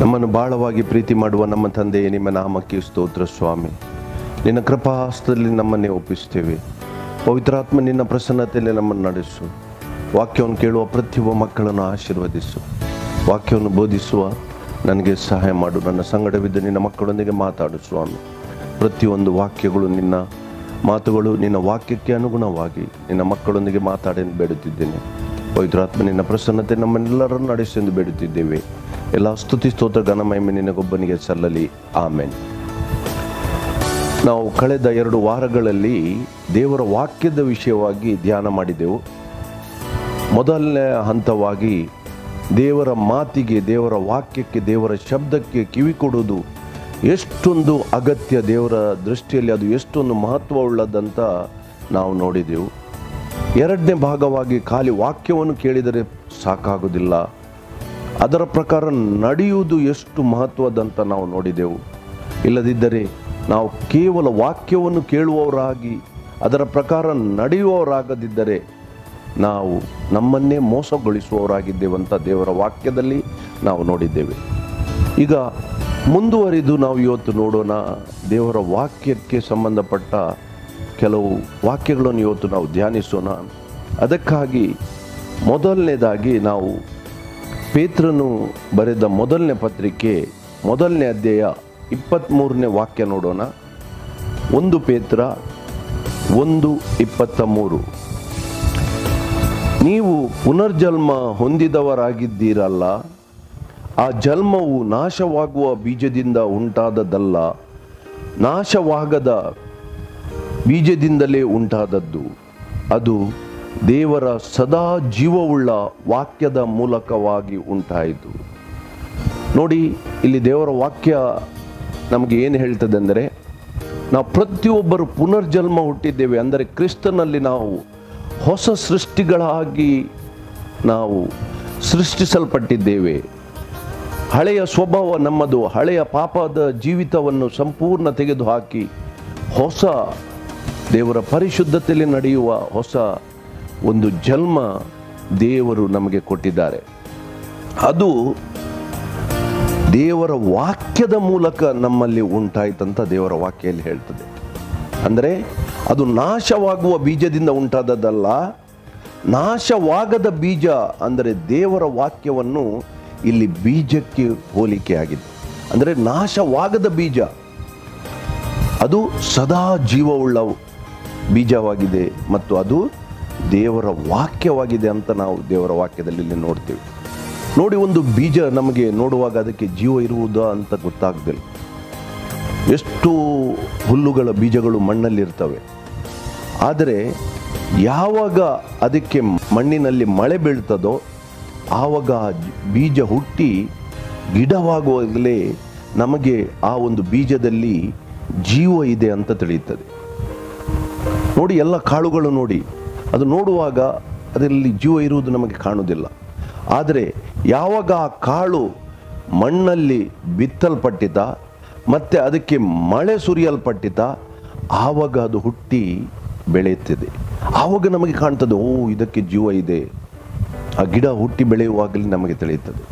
ನಮ್ಮನ್ನು ಬಾಳವಾಗಿ ಪ್ರೀತಿ ಮಾಡುವ ನಮ್ಮ ತಂದೆಯೇ ನಿಮ್ಮ ನಾಮಕ್ಕೆ ಸ್ತೋತ್ರ ಸ್ವಾಮಿ ನಿನ್ನ ಕೃಪಾಹಸ್ತದಲ್ಲಿ ನಮ್ಮನ್ನೇ ಒಪ್ಪಿಸ್ತೇವೆ ಪವಿತ್ರಾತ್ಮ ನಿನ್ನ ಪ್ರಸನ್ನತೆಯಲ್ಲಿ ನಮ್ಮನ್ನು ನಡೆಸು ವಾಕ್ಯವನ್ನು ಕೇಳುವ ಪ್ರತಿಯೊಬ್ಬ ಮಕ್ಕಳನ್ನು ಆಶೀರ್ವದಿಸು ವಾಕ್ಯವನ್ನು ಬೋಧಿಸುವ ನನಗೆ ಸಹಾಯ ಮಾಡು ನನ್ನ ಸಂಗಡವಿದ್ದ ನಿನ್ನ ಮಕ್ಕಳೊಂದಿಗೆ ಮಾತಾಡು ಸ್ವಾಮಿ ಪ್ರತಿಯೊಂದು ವಾಕ್ಯಗಳು ನಿನ್ನ ಮಾತುಗಳು ನಿನ್ನ ವಾಕ್ಯಕ್ಕೆ ಅನುಗುಣವಾಗಿ ನಿನ್ನ ಮಕ್ಕಳೊಂದಿಗೆ ಮಾತಾಡಲು ಬೇಡುತ್ತಿದ್ದೇನೆ ಪವಿತ್ರಾತ್ಮ ನಿನ್ನ ಪ್ರಸನ್ನತೆ ನಮ್ಮನ್ನೆಲ್ಲರನ್ನು ನಡೆಸಿ ಎಂದು ಬೇಡುತ್ತಿದ್ದೇವೆ ಎಲ್ಲ ಸ್ತುತಿ ಸ್ತೋತ್ರ ಘನಮಹಿಮೆ ನಿನಗೊಬ್ಬನಿಗೆ ಸಲ್ಲಲಿ ಆಮೇನ್ ನಾವು ಕಳೆದ ಎರಡು ವಾರಗಳಲ್ಲಿ ದೇವರ ವಾಕ್ಯದ ವಿಷಯವಾಗಿ ಧ್ಯಾನ ಮಾಡಿದೆವು ಮೊದಲನೇ ಹಂತವಾಗಿ ದೇವರ ಮಾತಿಗೆ ದೇವರ ವಾಕ್ಯಕ್ಕೆ ದೇವರ ಶಬ್ದಕ್ಕೆ ಕಿವಿ ಕೊಡುವುದು ಎಷ್ಟೊಂದು ಅಗತ್ಯ ದೇವರ ದೃಷ್ಟಿಯಲ್ಲಿ ಅದು ಎಷ್ಟೊಂದು ಮಹತ್ವವುಳ್ಳದಂತ ನಾವು ನೋಡಿದೆವು ಎರಡನೇ ಭಾಗವಾಗಿ ಖಾಲಿ ವಾಕ್ಯವನ್ನು ಕೇಳಿದರೆ ಸಾಕಾಗುವುದಿಲ್ಲ ಅದರ ಪ್ರಕಾರ ನಡೆಯುವುದು ಎಷ್ಟು ಮಹತ್ವದಂತ ನಾವು ನೋಡಿದೆವು ಇಲ್ಲದಿದ್ದರೆ ನಾವು ಕೇವಲ ವಾಕ್ಯವನ್ನು ಕೇಳುವವರಾಗಿ ಅದರ ಪ್ರಕಾರ ನಡೆಯುವವರಾಗದಿದ್ದರೆ ನಾವು ನಮ್ಮನ್ನೇ ಮೋಸಗೊಳಿಸುವವರಾಗಿದ್ದೇವಂತ ದೇವರ ವಾಕ್ಯದಲ್ಲಿ ನಾವು ನೋಡಿದ್ದೇವೆ ಈಗ ಮುಂದುವರಿದು ನಾವು ಇವತ್ತು ನೋಡೋಣ ದೇವರ ವಾಕ್ಯಕ್ಕೆ ಸಂಬಂಧಪಟ್ಟ ಕೆಲವು ವಾಕ್ಯಗಳನ್ನು ಇವತ್ತು ನಾವು ಧ್ಯಾನಿಸೋಣ ಅದಕ್ಕಾಗಿ ಮೊದಲನೇದಾಗಿ ನಾವು ಪೇತ್ರನು ಬರೆದ ಮೊದಲನೇ ಪತ್ರಿಕೆ ಮೊದಲನೇ ಅಧ್ಯಾಯ ಇಪ್ಪತ್ತ್ಮೂರನೇ ವಾಕ್ಯ ನೋಡೋಣ ಒಂದು ಪೇತ್ರ ಒಂದು ಇಪ್ಪತ್ತ ಮೂರು ನೀವು ಪುನರ್ಜನ್ಮ ಹೊಂದಿದವರಾಗಿದ್ದೀರಲ್ಲ ಆ ಜನ್ಮವು ನಾಶವಾಗುವ ಬೀಜದಿಂದ ಉಂಟಾದದಲ್ಲ ನಾಶವಾಗದ ಬೀಜದಿಂದಲೇ ಉಂಟಾದದ್ದು ಅದು ದೇವರ ಸದಾ ಜೀವವುಳ್ಳ ವಾಕ್ಯದ ಮೂಲಕವಾಗಿ ಉಂಟಾಯಿತು ನೋಡಿ ಇಲ್ಲಿ ದೇವರ ವಾಕ್ಯ ನಮಗೆ ಏನು ಹೇಳ್ತದೆ ಅಂದರೆ ನಾವು ಪ್ರತಿಯೊಬ್ಬರು ಪುನರ್ಜನ್ಮ ಹುಟ್ಟಿದ್ದೇವೆ ಅಂದರೆ ಕ್ರಿಸ್ತನಲ್ಲಿ ನಾವು ಹೊಸ ಸೃಷ್ಟಿಗಳಾಗಿ ನಾವು ಸೃಷ್ಟಿಸಲ್ಪಟ್ಟಿದ್ದೇವೆ ಹಳೆಯ ಸ್ವಭಾವ ನಮ್ಮದು ಹಳೆಯ ಪಾಪದ ಜೀವಿತವನ್ನು ಸಂಪೂರ್ಣ ತೆಗೆದುಹಾಕಿ ಹೊಸ ದೇವರ ಪರಿಶುದ್ಧತೆಯಲ್ಲಿ ನಡೆಯುವ ಹೊಸ ಒಂದು ಜನ್ಮ ದೇವರು ನಮಗೆ ಕೊಟ್ಟಿದ್ದಾರೆ ಅದು ದೇವರ ವಾಕ್ಯದ ಮೂಲಕ ನಮ್ಮಲ್ಲಿ ಉಂಟಾಯ್ತಂತ ದೇವರ ವಾಕ್ಯಲ್ಲಿ ಹೇಳ್ತದೆ ಅಂದರೆ ಅದು ನಾಶವಾಗುವ ಬೀಜದಿಂದ ಉಂಟಾದದ್ದಲ್ಲ ನಾಶವಾಗದ ಬೀಜ ಅಂದರೆ ದೇವರ ವಾಕ್ಯವನ್ನು ಇಲ್ಲಿ ಬೀಜಕ್ಕೆ ಹೋಲಿಕೆ ಆಗಿದೆ ಅಂದರೆ ನಾಶವಾಗದ ಬೀಜ ಅದು ಸದಾ ಜೀವವುಳ್ಳ ಬೀಜವಾಗಿದೆ ಮತ್ತು ಅದು ದೇವರ ವಾಕ್ಯವಾಗಿದೆ ಅಂತ ನಾವು ದೇವರ ವಾಕ್ಯದಲ್ಲಿ ಇಲ್ಲಿ ನೋಡ್ತೇವೆ ನೋಡಿ ಒಂದು ಬೀಜ ನಮಗೆ ನೋಡುವಾಗ ಅದಕ್ಕೆ ಜೀವ ಇರುವುದಾ ಅಂತ ಗೊತ್ತಾಗ್ದಿಲ್ಲ ಎಷ್ಟು ಹುಲ್ಲುಗಳ ಬೀಜಗಳು ಮಣ್ಣಲ್ಲಿರ್ತವೆ ಆದರೆ ಯಾವಾಗ ಅದಕ್ಕೆ ಮಣ್ಣಿನಲ್ಲಿ ಮಳೆ ಬೀಳ್ತದೋ ಆವಾಗ ಆ ಬೀಜ ಹುಟ್ಟಿ ಗಿಡವಾಗುವಾಗಲೇ ನಮಗೆ ಆ ಒಂದು ಬೀಜದಲ್ಲಿ ಜೀವ ಇದೆ ಅಂತ ತಿಳಿಯುತ್ತದೆ ನೋಡಿ ಎಲ್ಲ ಕಾಳುಗಳು ನೋಡಿ ಅದು ನೋಡುವಾಗ ಅದರಲ್ಲಿ ಜೀವ ಇರುವುದು ನಮಗೆ ಕಾಣುವುದಿಲ್ಲ ಆದರೆ ಯಾವಾಗ ಆ ಕಾಳು ಮಣ್ಣಲ್ಲಿ ಬಿತ್ತಲ್ಪಟ್ಟಿತ ಮತ್ತು ಅದಕ್ಕೆ ಮಳೆ ಸುರಿಯಲ್ಪಟ್ಟಿತ ಆವಾಗ ಅದು ಹುಟ್ಟಿ ಬೆಳೆಯುತ್ತದೆ ಆವಾಗ ನಮಗೆ ಕಾಣ್ತದೆ ಓ ಇದಕ್ಕೆ ಜೀವ ಇದೆ ಆ ಗಿಡ ಹುಟ್ಟಿ ಬೆಳೆಯುವಾಗಲೇ ನಮಗೆ ತಿಳಿಯುತ್ತದೆ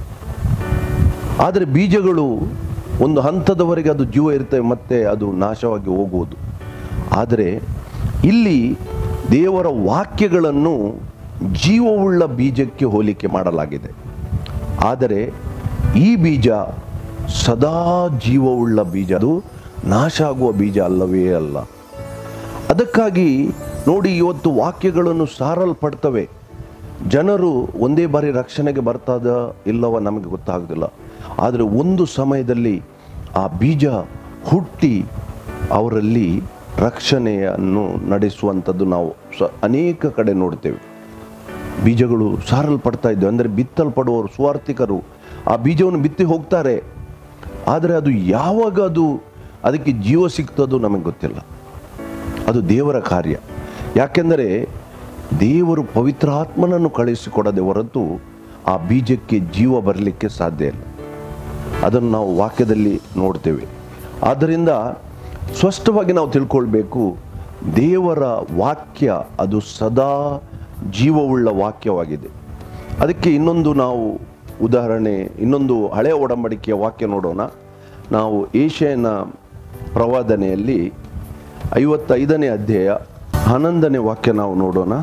ಆದರೆ ಬೀಜಗಳು ಒಂದು ಹಂತದವರೆಗೆ ಅದು ಜೀವ ಇರ್ತವೆ ಮತ್ತೆ ಅದು ನಾಶವಾಗಿ ಹೋಗುವುದು ಆದರೆ ಇಲ್ಲಿ ದೇವರ ವಾಕ್ಯಗಳನ್ನು ಜೀವವುಳ್ಳ ಬೀಜಕ್ಕೆ ಹೋಲಿಕೆ ಮಾಡಲಾಗಿದೆ ಆದರೆ ಈ ಬೀಜ ಸದಾ ಜೀವವುಳ್ಳ ಬೀಜ ಅದು ನಾಶ ಆಗುವ ಬೀಜ ಅಲ್ಲವೇ ಅಲ್ಲ ಅದಕ್ಕಾಗಿ ನೋಡಿ ಇವತ್ತು ವಾಕ್ಯಗಳನ್ನು ಸಾರಲ್ಪಡ್ತವೆ ಜನರು ಒಂದೇ ಬಾರಿ ರಕ್ಷಣೆಗೆ ಬರ್ತದ ಇಲ್ಲವ ನಮಗೆ ಗೊತ್ತಾಗೋದಿಲ್ಲ ಆದರೆ ಒಂದು ಸಮಯದಲ್ಲಿ ಆ ಬೀಜ ಹುಟ್ಟಿ ಅವರಲ್ಲಿ ರಕ್ಷಣೆಯನ್ನು ನಡೆಸುವಂಥದ್ದು ನಾವು ಸ ಅನೇಕ ಕಡೆ ನೋಡ್ತೇವೆ ಬೀಜಗಳು ಸಾರಲ್ಪಡ್ತಾ ಇದ್ದವು ಅಂದರೆ ಬಿತ್ತಲ್ಪಡುವವರು ಸ್ವಾರ್ಥಿಕರು ಆ ಬೀಜವನ್ನು ಬಿತ್ತಿ ಹೋಗ್ತಾರೆ ಆದರೆ ಅದು ಯಾವಾಗ ಅದು ಅದಕ್ಕೆ ಜೀವ ಸಿಗ್ತದೋ ನಮಗೆ ಗೊತ್ತಿಲ್ಲ ಅದು ದೇವರ ಕಾರ್ಯ ಯಾಕೆಂದರೆ ದೇವರು ಪವಿತ್ರಾತ್ಮನನ್ನು ಕಳಿಸಿಕೊಡದೆ ಹೊರತು ಆ ಬೀಜಕ್ಕೆ ಜೀವ ಬರಲಿಕ್ಕೆ ಸಾಧ್ಯ ಇಲ್ಲ ಅದನ್ನು ನಾವು ವಾಕ್ಯದಲ್ಲಿ ನೋಡ್ತೇವೆ ಆದ್ದರಿಂದ ಸ್ಪಷ್ಟವಾಗಿ ನಾವು ತಿಳ್ಕೊಳ್ಬೇಕು ದೇವರ ವಾಕ್ಯ ಅದು ಸದಾ ಜೀವವುಳ್ಳ ವಾಕ್ಯವಾಗಿದೆ ಅದಕ್ಕೆ ಇನ್ನೊಂದು ನಾವು ಉದಾಹರಣೆ ಇನ್ನೊಂದು ಹಳೆಯ ಒಡಂಬಡಿಕೆಯ ವಾಕ್ಯ ನೋಡೋಣ ನಾವು ಏಷ್ಯನ ಪ್ರವಾದನೆಯಲ್ಲಿ ಐವತ್ತೈದನೇ ಅಧ್ಯಾಯ ಹನ್ನೊಂದನೇ ವಾಕ್ಯ ನಾವು ನೋಡೋಣ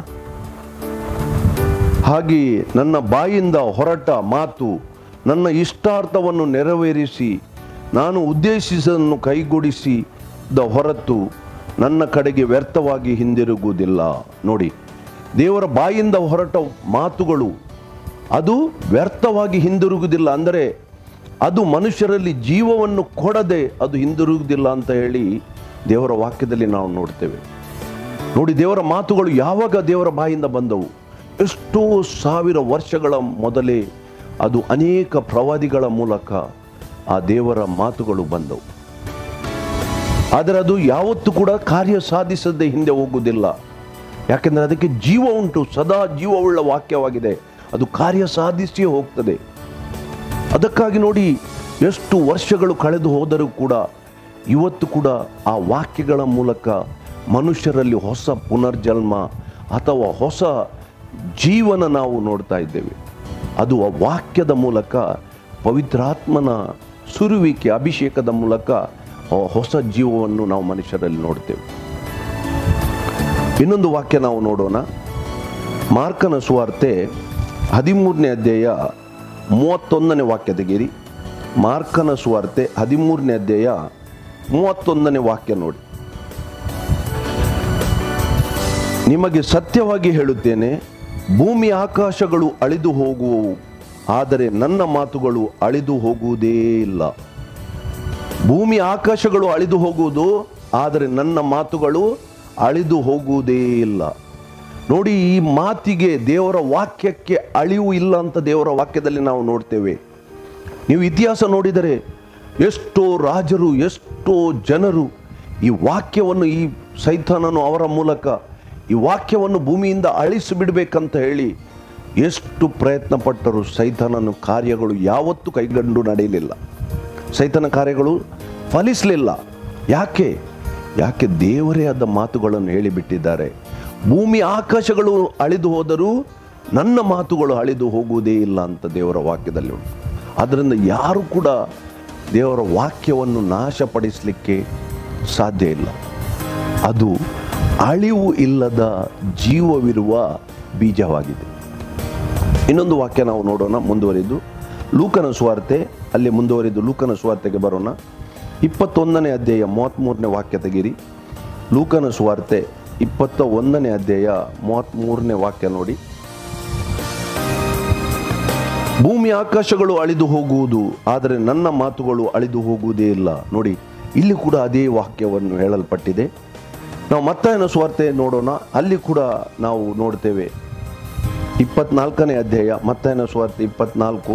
ಹಾಗೆಯೇ ನನ್ನ ಬಾಯಿಂದ ಹೊರಟ ಮಾತು ನನ್ನ ಇಷ್ಟಾರ್ಥವನ್ನು ನೆರವೇರಿಸಿ ನಾನು ಉದ್ದೇಶಿಸನ್ನು ಕೈಗೂಡಿಸಿದ ಹೊರತು ನನ್ನ ಕಡೆಗೆ ವ್ಯರ್ಥವಾಗಿ ಹಿಂದಿರುಗುವುದಿಲ್ಲ ನೋಡಿ ದೇವರ ಬಾಯಿಂದ ಹೊರಟ ಮಾತುಗಳು ಅದು ವ್ಯರ್ಥವಾಗಿ ಹಿಂದಿರುಗುವುದಿಲ್ಲ ಅಂದರೆ ಅದು ಮನುಷ್ಯರಲ್ಲಿ ಜೀವವನ್ನು ಕೊಡದೆ ಅದು ಹಿಂದಿರುಗುವುದಿಲ್ಲ ಅಂತ ಹೇಳಿ ದೇವರ ವಾಕ್ಯದಲ್ಲಿ ನಾವು ನೋಡ್ತೇವೆ ನೋಡಿ ದೇವರ ಮಾತುಗಳು ಯಾವಾಗ ದೇವರ ಬಾಯಿಂದ ಬಂದವು ಎಷ್ಟೋ ಸಾವಿರ ವರ್ಷಗಳ ಮೊದಲೇ ಅದು ಅನೇಕ ಪ್ರವಾದಿಗಳ ಮೂಲಕ ಆ ದೇವರ ಮಾತುಗಳು ಬಂದವು ಆದರೆ ಅದು ಯಾವತ್ತೂ ಕೂಡ ಕಾರ್ಯ ಸಾಧಿಸದೆ ಹಿಂದೆ ಹೋಗುವುದಿಲ್ಲ ಯಾಕೆಂದರೆ ಅದಕ್ಕೆ ಜೀವ ಉಂಟು ಸದಾ ಜೀವವುಳ್ಳ ವಾಕ್ಯವಾಗಿದೆ ಅದು ಕಾರ್ಯ ಸಾಧಿಸಿಯೇ ಹೋಗ್ತದೆ ಅದಕ್ಕಾಗಿ ನೋಡಿ ಎಷ್ಟು ವರ್ಷಗಳು ಕಳೆದು ಹೋದರೂ ಕೂಡ ಇವತ್ತು ಕೂಡ ಆ ವಾಕ್ಯಗಳ ಮೂಲಕ ಮನುಷ್ಯರಲ್ಲಿ ಹೊಸ ಪುನರ್ಜನ್ಮ ಅಥವಾ ಹೊಸ ಜೀವನ ನಾವು ನೋಡ್ತಾ ಇದ್ದೇವೆ ಅದು ಆ ವಾಕ್ಯದ ಮೂಲಕ ಪವಿತ್ರಾತ್ಮನ ಸುರುವಿಕೆ ಅಭಿಷೇಕದ ಮೂಲಕ ಆ ಹೊಸ ಜೀವವನ್ನು ನಾವು ಮನುಷ್ಯರಲ್ಲಿ ನೋಡ್ತೇವೆ ಇನ್ನೊಂದು ವಾಕ್ಯ ನಾವು ನೋಡೋಣ ಮಾರ್ಕನ ಸುವಾರ್ತೆ ಹದಿಮೂರನೇ ಅಧ್ಯಾಯ ಮೂವತ್ತೊಂದನೇ ವಾಕ್ಯ ತೆಗೀರಿ ಮಾರ್ಕನ ಸುವಾರ್ತೆ ಹದಿಮೂರನೇ ಅಧ್ಯಾಯ ಮೂವತ್ತೊಂದನೇ ವಾಕ್ಯ ನೋಡಿ ನಿಮಗೆ ಸತ್ಯವಾಗಿ ಹೇಳುತ್ತೇನೆ ಭೂಮಿ ಆಕಾಶಗಳು ಅಳಿದು ಹೋಗುವವು ಆದರೆ ನನ್ನ ಮಾತುಗಳು ಅಳಿದು ಹೋಗುವುದೇ ಇಲ್ಲ ಭೂಮಿ ಆಕಾಶಗಳು ಅಳಿದು ಹೋಗುವುದು ಆದರೆ ನನ್ನ ಮಾತುಗಳು ಅಳಿದು ಹೋಗುವುದೇ ಇಲ್ಲ ನೋಡಿ ಈ ಮಾತಿಗೆ ದೇವರ ವಾಕ್ಯಕ್ಕೆ ಅಳಿವು ಇಲ್ಲ ಅಂತ ದೇವರ ವಾಕ್ಯದಲ್ಲಿ ನಾವು ನೋಡ್ತೇವೆ ನೀವು ಇತಿಹಾಸ ನೋಡಿದರೆ ಎಷ್ಟೋ ರಾಜರು ಎಷ್ಟೋ ಜನರು ಈ ವಾಕ್ಯವನ್ನು ಈ ಸೈತಾನನು ಅವರ ಮೂಲಕ ಈ ವಾಕ್ಯವನ್ನು ಭೂಮಿಯಿಂದ ಅಳಿಸಿ ಬಿಡಬೇಕಂತ ಹೇಳಿ ಎಷ್ಟು ಪ್ರಯತ್ನ ಪಟ್ಟರು ಸೈತಾನನ ಕಾರ್ಯಗಳು ಯಾವತ್ತೂ ಕೈಗಂಡು ನಡೆಯಲಿಲ್ಲ ಸೈತನ ಕಾರ್ಯಗಳು ಫಲಿಸಲಿಲ್ಲ ಯಾಕೆ ಯಾಕೆ ದೇವರೇ ಆದ ಮಾತುಗಳನ್ನು ಹೇಳಿಬಿಟ್ಟಿದ್ದಾರೆ ಭೂಮಿ ಆಕಾಶಗಳು ಅಳಿದು ಹೋದರೂ ನನ್ನ ಮಾತುಗಳು ಅಳಿದು ಹೋಗುವುದೇ ಇಲ್ಲ ಅಂತ ದೇವರ ವಾಕ್ಯದಲ್ಲಿ ಉಂಟು ಆದ್ದರಿಂದ ಯಾರು ಕೂಡ ದೇವರ ವಾಕ್ಯವನ್ನು ನಾಶಪಡಿಸಲಿಕ್ಕೆ ಸಾಧ್ಯ ಇಲ್ಲ ಅದು ಅಳಿವು ಇಲ್ಲದ ಜೀವವಿರುವ ಬೀಜವಾಗಿದೆ ಇನ್ನೊಂದು ವಾಕ್ಯ ನಾವು ನೋಡೋಣ ಮುಂದುವರಿದು ಲೂಕನ ಸ್ವಾರ್ತೆ ಅಲ್ಲಿ ಮುಂದುವರಿದು ಲೂಕನ ಸ್ವಾರ್ತೆಗೆ ಬರೋಣ ಇಪ್ಪತ್ತೊಂದನೇ ಅಧ್ಯಾಯ ಮೂವತ್ತ್ಮೂರನೇ ವಾಕ್ಯ ತೆಗೀರಿ ಲೂಕನ ಸ್ವಾರ್ತೆ ಇಪ್ಪತ್ತ ಒಂದನೇ ಅಧ್ಯಾಯ ಮೂವತ್ತ್ಮೂರನೇ ವಾಕ್ಯ ನೋಡಿ ಭೂಮಿ ಆಕಾಶಗಳು ಅಳಿದು ಹೋಗುವುದು ಆದರೆ ನನ್ನ ಮಾತುಗಳು ಅಳಿದು ಹೋಗುವುದೇ ಇಲ್ಲ ನೋಡಿ ಇಲ್ಲಿ ಕೂಡ ಅದೇ ವಾಕ್ಯವನ್ನು ಹೇಳಲ್ಪಟ್ಟಿದೆ ನಾವು ಮತ್ತಾಯನ ಸ್ವಾರ್ತೆ ನೋಡೋಣ ಅಲ್ಲಿ ಕೂಡ ನಾವು ನೋಡ್ತೇವೆ ಇಪ್ಪತ್ನಾಲ್ಕನೇ ಅಧ್ಯಾಯ ಮತ್ತಾಯನ ಸ್ವಾರ್ತೆ ಇಪ್ಪತ್ನಾಲ್ಕು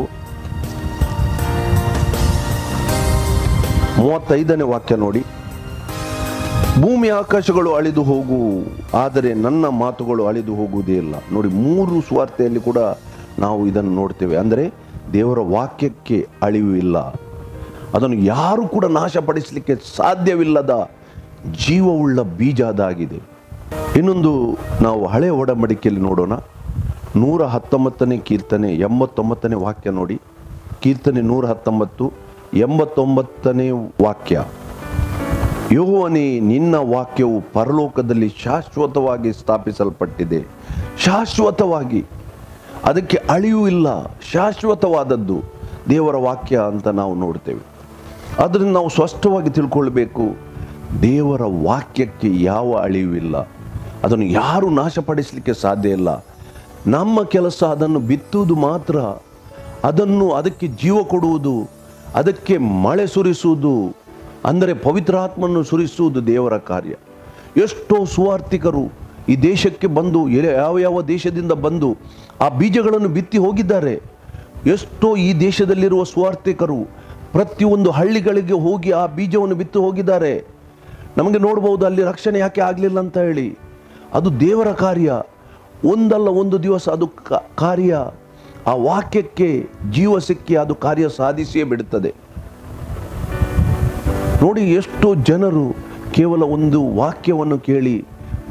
ಮೂವತ್ತೈದನೇ ವಾಕ್ಯ ನೋಡಿ ಭೂಮಿ ಆಕಾಶಗಳು ಅಳಿದು ಹೋಗು ಆದರೆ ನನ್ನ ಮಾತುಗಳು ಅಳಿದು ಹೋಗುವುದೇ ಇಲ್ಲ ನೋಡಿ ಮೂರು ಸ್ವಾರ್ಥೆಯಲ್ಲಿ ಕೂಡ ನಾವು ಇದನ್ನು ನೋಡ್ತೇವೆ ಅಂದರೆ ದೇವರ ವಾಕ್ಯಕ್ಕೆ ಅಳಿವು ಇಲ್ಲ ಅದನ್ನು ಯಾರು ಕೂಡ ನಾಶಪಡಿಸಲಿಕ್ಕೆ ಸಾಧ್ಯವಿಲ್ಲದ ಜೀವವುಳ್ಳ ಬೀಜ ಅದಾಗಿದೆ ಇನ್ನೊಂದು ನಾವು ಹಳೆ ಒಡಂಬಡಿಕೆಯಲ್ಲಿ ನೋಡೋಣ ನೂರ ಹತ್ತೊಂಬತ್ತನೇ ಕೀರ್ತನೆ ಎಂಬತ್ತೊಂಬತ್ತನೇ ವಾಕ್ಯ ನೋಡಿ ಕೀರ್ತನೆ ನೂರ ಹತ್ತೊಂಬತ್ತು ಎಂಬತ್ತೊಂಬತ್ತನೇ ವಾಕ್ಯ ಯೆಹೋವನೇ ನಿನ್ನ ವಾಕ್ಯವು ಪರಲೋಕದಲ್ಲಿ ಶಾಶ್ವತವಾಗಿ ಸ್ಥಾಪಿಸಲ್ಪಟ್ಟಿದೆ ಶಾಶ್ವತವಾಗಿ ಅದಕ್ಕೆ ಅಳಿಯೂ ಇಲ್ಲ ಶಾಶ್ವತವಾದದ್ದು ದೇವರ ವಾಕ್ಯ ಅಂತ ನಾವು ನೋಡ್ತೇವೆ ಅದರಿಂದ ನಾವು ಸ್ಪಷ್ಟವಾಗಿ ತಿಳ್ಕೊಳ್ಬೇಕು ದೇವರ ವಾಕ್ಯಕ್ಕೆ ಯಾವ ಅಳಿವು ಇಲ್ಲ ಅದನ್ನು ಯಾರು ನಾಶಪಡಿಸಲಿಕ್ಕೆ ಸಾಧ್ಯ ಇಲ್ಲ ನಮ್ಮ ಕೆಲಸ ಅದನ್ನು ಬಿತ್ತುವುದು ಮಾತ್ರ ಅದನ್ನು ಅದಕ್ಕೆ ಜೀವ ಕೊಡುವುದು ಅದಕ್ಕೆ ಮಳೆ ಸುರಿಸುವುದು ಅಂದರೆ ಪವಿತ್ರಾತ್ಮನ್ನು ಸುರಿಸುವುದು ದೇವರ ಕಾರ್ಯ ಎಷ್ಟೋ ಸುವಾರ್ಥಿಕರು ಈ ದೇಶಕ್ಕೆ ಬಂದು ಎಲೆ- ಯಾವ ಯಾವ ದೇಶದಿಂದ ಬಂದು ಆ ಬೀಜಗಳನ್ನು ಬಿತ್ತಿ ಹೋಗಿದ್ದಾರೆ ಎಷ್ಟೋ ಈ ದೇಶದಲ್ಲಿರುವ ಸುವಾರ್ಥಿಕರು ಪ್ರತಿಯೊಂದು ಹಳ್ಳಿಗಳಿಗೆ ಹೋಗಿ ಆ ಬೀಜವನ್ನು ಬಿತ್ತು ಹೋಗಿದ್ದಾರೆ ನಮಗೆ ನೋಡ್ಬೋದು ಅಲ್ಲಿ ರಕ್ಷಣೆ ಯಾಕೆ ಆಗಲಿಲ್ಲ ಅಂತ ಹೇಳಿ ಅದು ದೇವರ ಕಾರ್ಯ ಒಂದಲ್ಲ ಒಂದು ದಿವಸ ಅದು ಕ- ಕಾರ್ಯ ಆ ವಾಕ್ಯಕ್ಕೆ ಜೀವ ಸಿಕ್ಕಿ ಅದು ಕಾರ್ಯ ಸಾಧಿಸಿಯೇ ಬಿಡುತ್ತದೆ ನೋಡಿ ಎಷ್ಟೋ ಜನರು ಕೇವಲ ಒಂದು ವಾಕ್ಯವನ್ನು ಕೇಳಿ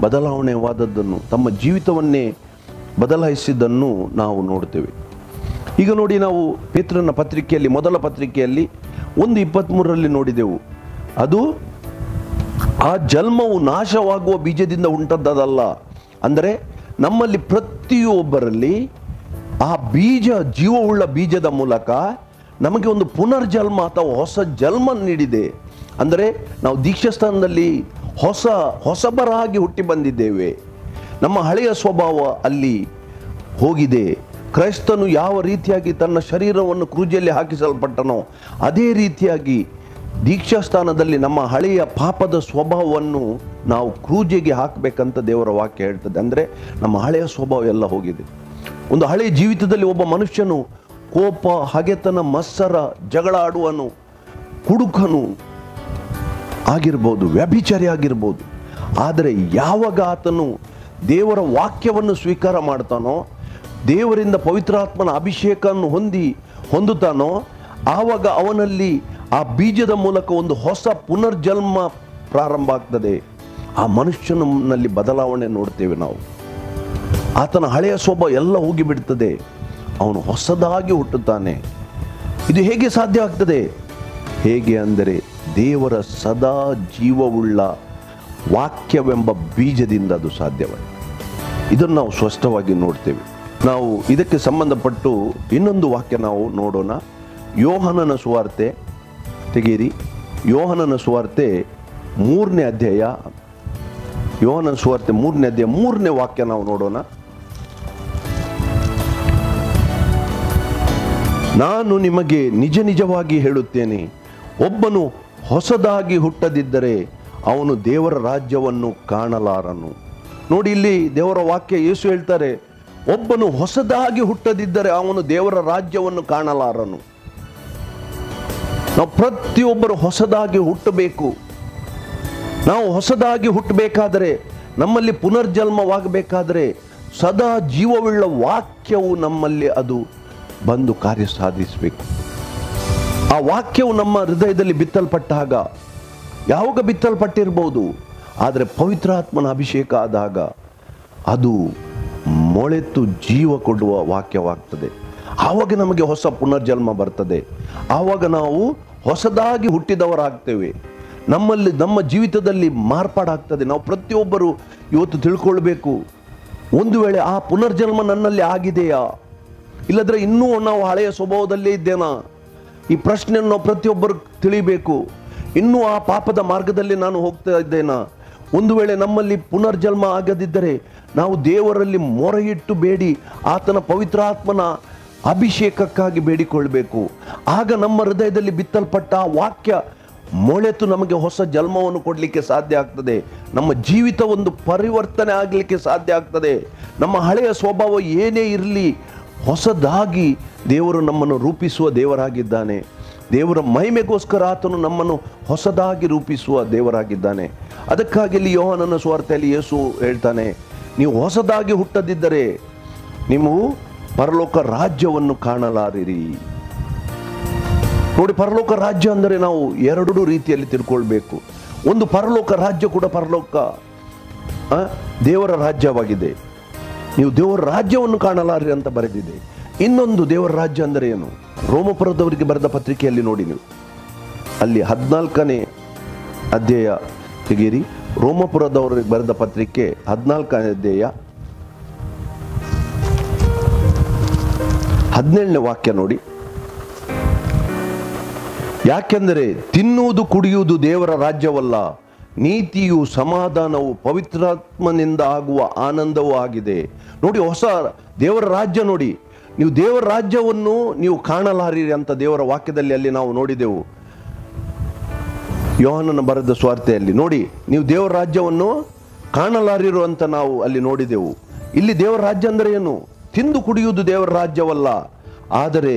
ಬದಲಾವಣೆವಾದದ್ದನ್ನು ತಮ್ಮ ಜೀವಿತವನ್ನೇ ಬದಲಾಯಿಸಿದ್ದನ್ನು ನಾವು ನೋಡ್ತೇವೆ ಈಗ ನೋಡಿ ನಾವು ಪೇತ್ರನ ಪತ್ರಿಕೆಯಲ್ಲಿ ಮೊದಲ ಪತ್ರಿಕೆಯಲ್ಲಿ ಒಂದು ಇಪ್ಪತ್ತ್ಮೂರರಲ್ಲಿ ನೋಡಿದೆವು ಅದು ಆ ಜನ್ಮವು ನಾಶವಾಗುವ ಬೀಜದಿಂದ ಉಂಟದ್ದಲ್ಲ ಅಂದರೆ ನಮ್ಮಲ್ಲಿ ಪ್ರತಿಯೊಬ್ಬರಲ್ಲಿ ಆ ಬೀಜ ಜೀವವುಳ್ಳ ಬೀಜದ ಮೂಲಕ ನಮಗೆ ಒಂದು ಪುನರ್ಜನ್ಮ ಅಥವಾ ಹೊಸ ಜನ್ಮ ನೀಡಿದೆ ಅಂದರೆ ನಾವು ದೀಕ್ಷಾಸ್ಥಾನದಲ್ಲಿ ಹೊಸ ಹೊಸಬರಾಗಿ ಹುಟ್ಟಿ ಬಂದಿದ್ದೇವೆ ನಮ್ಮ ಹಳೆಯ ಸ್ವಭಾವ ಅಲ್ಲಿ ಹೋಗಿದೆ ಕ್ರೈಸ್ತನು ಯಾವ ರೀತಿಯಾಗಿ ತನ್ನ ಶರೀರವನ್ನು ಕ್ರೂಜೆಯಲ್ಲಿ ಹಾಕಿಸಲ್ಪಟ್ಟನೋ ಅದೇ ರೀತಿಯಾಗಿ ದೀಕ್ಷಾಸ್ಥಾನದಲ್ಲಿ ನಮ್ಮ ಹಳೆಯ ಪಾಪದ ಸ್ವಭಾವವನ್ನು ನಾವು ಕ್ರೂಜೆಗೆ ಹಾಕಬೇಕಂತ ದೇವರ ವಾಕ್ಯ ಹೇಳ್ತದೆ ಅಂದರೆ ನಮ್ಮ ಹಳೆಯ ಸ್ವಭಾವ ಎಲ್ಲ ಹೋಗಿದೆ ಒಂದು ಹಳೆಯ ಜೀವಿತದಲ್ಲಿ ಒಬ್ಬ ಮನುಷ್ಯನು ಕೋಪ ಹಗೆತನ ಮತ್ಸರ ಜಗಳ ಆಡುವನು ಕುಡುಕನು ಆಗಿರ್ಬೋದು ವ್ಯಭಿಚಾರಿ ಆಗಿರ್ಬೋದು ಆದರೆ ಯಾವಾಗ ಆತನು ದೇವರ ವಾಕ್ಯವನ್ನು ಸ್ವೀಕಾರ ಮಾಡ್ತಾನೋ ದೇವರಿಂದ ಪವಿತ್ರಾತ್ಮನ ಅಭಿಷೇಕವನ್ನು ಹೊಂದಿ ಹೊಂದುತ್ತಾನೋ ಆವಾಗ ಅವನಲ್ಲಿ ಆ ಬೀಜದ ಮೂಲಕ ಒಂದು ಹೊಸ ಪುನರ್ಜನ್ಮ ಪ್ರಾರಂಭ ಆಗ್ತದೆ ಆ ಮನುಷ್ಯನಲ್ಲಿ ಬದಲಾವಣೆ ನೋಡ್ತೇವೆ ನಾವು ಆತನ ಹಳೆಯ ಸ್ವಭಾವ ಎಲ್ಲ ಹೋಗಿಬಿಡ್ತದೆ ಅವನು ಹೊಸದಾಗಿ ಹುಟ್ಟುತ್ತಾನೆ ಇದು ಹೇಗೆ ಸಾಧ್ಯ ಆಗ್ತದೆ ಹೇಗೆ ಅಂದರೆ ದೇವರ ಸದಾ ಜೀವವುಳ್ಳ ವಾಕ್ಯವೆಂಬ ಬೀಜದಿಂದ ಅದು ಸಾಧ್ಯವಾಗಿದೆ ಇದನ್ನು ನಾವು ಸ್ಪಷ್ಟವಾಗಿ ನೋಡ್ತೇವೆ ನಾವು ಇದಕ್ಕೆ ಸಂಬಂಧಪಟ್ಟು ಇನ್ನೊಂದು ವಾಕ್ಯ ನಾವು ನೋಡೋಣ ಯೋಹನನ ಸುವಾರ್ತೆ ತೆಗೀರಿ ಯೋಹನನ ಸುವಾರ್ತೆ ಮೂರನೇ ಅಧ್ಯಾಯ ಯೋಹನನ ಸುವಾರ್ತೆ ಮೂರನೇ ಅಧ್ಯಾಯ ಮೂರನೇ ವಾಕ್ಯ ನಾವು ನೋಡೋಣ ನಾನು ನಿಮಗೆ ನಿಜ ನಿಜವಾಗಿ ಹೇಳುತ್ತೇನೆ ಒಬ್ಬನು ಹೊಸದಾಗಿ ಹುಟ್ಟದಿದ್ದರೆ ಅವನು ದೇವರ ರಾಜ್ಯವನ್ನು ಕಾಣಲಾರನು ನೋಡಿ ಇಲ್ಲಿ ದೇವರ ವಾಕ್ಯ ಯೇಸು ಹೇಳ್ತಾರೆ ಒಬ್ಬನು ಹೊಸದಾಗಿ ಹುಟ್ಟದಿದ್ದರೆ ಅವನು ದೇವರ ರಾಜ್ಯವನ್ನು ಕಾಣಲಾರನು ನಾವು ಪ್ರತಿಯೊಬ್ಬರು ಹೊಸದಾಗಿ ಹುಟ್ಟಬೇಕು ನಾವು ಹೊಸದಾಗಿ ಹುಟ್ಟಬೇಕಾದರೆ ನಮ್ಮಲ್ಲಿ ಪುನರ್ಜನ್ಮವಾಗಬೇಕಾದರೆ ಸದಾ ಜೀವವುಳ್ಳ ವಾಕ್ಯವು ನಮ್ಮಲ್ಲಿ ಅದು ಬಂದು ಕಾರ್ಯ ಸಾಧಿಸಬೇಕು ಆ ವಾಕ್ಯವು ನಮ್ಮ ಹೃದಯದಲ್ಲಿ ಬಿತ್ತಲ್ಪಟ್ಟಾಗ ಯಾವಾಗ ಬಿತ್ತಲ್ಪಟ್ಟಿರ್ಬೋದು ಆದರೆ ಪವಿತ್ರಾತ್ಮನ ಅಭಿಷೇಕ ಆದಾಗ ಅದು ಮೊಳೆತು ಜೀವ ಕೊಡುವ ವಾಕ್ಯವಾಗ್ತದೆ ಆವಾಗ ನಮಗೆ ಹೊಸ ಪುನರ್ಜನ್ಮ ಬರ್ತದೆ ಆವಾಗ ನಾವು ಹೊಸದಾಗಿ ಹುಟ್ಟಿದವರಾಗ್ತೇವೆ ನಮ್ಮಲ್ಲಿ ನಮ್ಮ ಜೀವಿತದಲ್ಲಿ ಮಾರ್ಪಾಡಾಗ್ತದೆ ನಾವು ಪ್ರತಿಯೊಬ್ಬರು ಇವತ್ತು ತಿಳ್ಕೊಳ್ಬೇಕು ಒಂದು ವೇಳೆ ಆ ಪುನರ್ಜನ್ಮ ನನ್ನಲ್ಲಿ ಆಗಿದೆಯಾ ಇಲ್ಲದ್ರೆ ಇನ್ನೂ ನಾವು ಹಳೆಯ ಸ್ವಭಾವದಲ್ಲೇ ಇದ್ದೇನಾ ಈ ಪ್ರಶ್ನೆಯನ್ನು ನಾವು ಪ್ರತಿಯೊಬ್ಬರು ತಿಳಿಬೇಕು ಇನ್ನೂ ಆ ಪಾಪದ ಮಾರ್ಗದಲ್ಲಿ ನಾನು ಹೋಗ್ತಾ ಇದ್ದೇನಾ ಒಂದು ವೇಳೆ ನಮ್ಮಲ್ಲಿ ಪುನರ್ಜನ್ಮ ಆಗದಿದ್ದರೆ ನಾವು ದೇವರಲ್ಲಿ ಮೊರೆಯಿಟ್ಟು ಬೇಡಿ ಆತನ ಪವಿತ್ರಾತ್ಮನ ಅಭಿಷೇಕಕ್ಕಾಗಿ ಬೇಡಿಕೊಳ್ಬೇಕು ಆಗ ನಮ್ಮ ಹೃದಯದಲ್ಲಿ ಬಿತ್ತಲ್ಪಟ್ಟ ಆ ವಾಕ್ಯ ಮೊಳೆತು ನಮಗೆ ಹೊಸ ಜನ್ಮವನ್ನು ಕೊಡಲಿಕ್ಕೆ ಸಾಧ್ಯ ಆಗ್ತದೆ ನಮ್ಮ ಜೀವಿತ ಒಂದು ಪರಿವರ್ತನೆ ಆಗಲಿಕ್ಕೆ ಸಾಧ್ಯ ಆಗ್ತದೆ ನಮ್ಮ ಹಳೆಯ ಸ್ವಭಾವ ಏನೇ ಇರಲಿ ಹೊಸದಾಗಿ ದೇವರು ನಮ್ಮನ್ನು ರೂಪಿಸುವ ದೇವರಾಗಿದ್ದಾನೆ ದೇವರ ಮಹಿಮೆಗೋಸ್ಕರ ಆತನು ನಮ್ಮನ್ನು ಹೊಸದಾಗಿ ರೂಪಿಸುವ ದೇವರಾಗಿದ್ದಾನೆ ಅದಕ್ಕಾಗಿ ಇಲ್ಲಿ ಯೋಹನನ ಸ್ವಾರ್ಥೆಯಲ್ಲಿ ಯೇಸು ಹೇಳ್ತಾನೆ ನೀವು ಹೊಸದಾಗಿ ಹುಟ್ಟದಿದ್ದರೆ ನೀವು ಪರಲೋಕ ರಾಜ್ಯವನ್ನು ಕಾಣಲಾರಿರಿ ನೋಡಿ ಪರಲೋಕ ರಾಜ್ಯ ಅಂದರೆ ನಾವು ಎರಡು ರೀತಿಯಲ್ಲಿ ತಿಳ್ಕೊಳ್ಬೇಕು ಒಂದು ಪರಲೋಕ ರಾಜ್ಯ ಕೂಡ ಪರಲೋಕ ಆ, ದೇವರ ರಾಜ್ಯವಾಗಿದೆ ನೀವು ದೇವರ ರಾಜ್ಯವನ್ನು ಕಾಣಲಾರಿ ಅಂತ ಬರೆದಿದೆ ಇನ್ನೊಂದು ದೇವರ ರಾಜ್ಯ ಅಂದರೆ ಏನು ರೋಮಪುರದವರಿಗೆ ಬರೆದ ಪತ್ರಿಕೆಯಲ್ಲಿ ನೋಡಿ ನೀವು ಅಲ್ಲಿ ಹದಿನಾಲ್ಕನೇ ಅಧ್ಯಾಯ ತೆಗೀರಿ ರೋಮಪುರದವರಿಗೆ ಬರೆದ ಪತ್ರಿಕೆ ಹದಿನಾಲ್ಕನೇ ಅಧ್ಯಾಯ ಹದಿನೇಳನೇ ವಾಕ್ಯ ನೋಡಿ ಯಾಕೆಂದರೆ ತಿನ್ನುವುದು ಕುಡಿಯುವುದು ದೇವರ ರಾಜ್ಯವಲ್ಲ ನೀತಿಯು ಸಮಾಧಾನವು ಪವಿತ್ರಾತ್ಮನಿಂದ ಆಗುವ ಆನಂದವೂ ಆಗಿದೆ ನೋಡಿ ಹೊಸ ದೇವರ ರಾಜ್ಯ ನೋಡಿ ನೀವು ದೇವರ ರಾಜ್ಯವನ್ನು ನೀವು ಕಾಣಲಾರಿರಿ ಅಂತ ದೇವರ ವಾಕ್ಯದಲ್ಲಿ ಅಲ್ಲಿ ನಾವು ನೋಡಿದೆವು ಯೋಹನನ ಬರೆದ ಸ್ವಾರ್ಥೆಯಲ್ಲಿ ನೋಡಿ ನೀವು ದೇವರ ರಾಜ್ಯವನ್ನು ಕಾಣಲಾರಿರು ಅಂತ ನಾವು ಅಲ್ಲಿ ನೋಡಿದೆವು ಇಲ್ಲಿ ದೇವರ ರಾಜ್ಯ ಅಂದರೆ ಏನು ತಿಂದು ಕುಡಿಯುವುದು ದೇವರ ರಾಜ್ಯವಲ್ಲ ಆದರೆ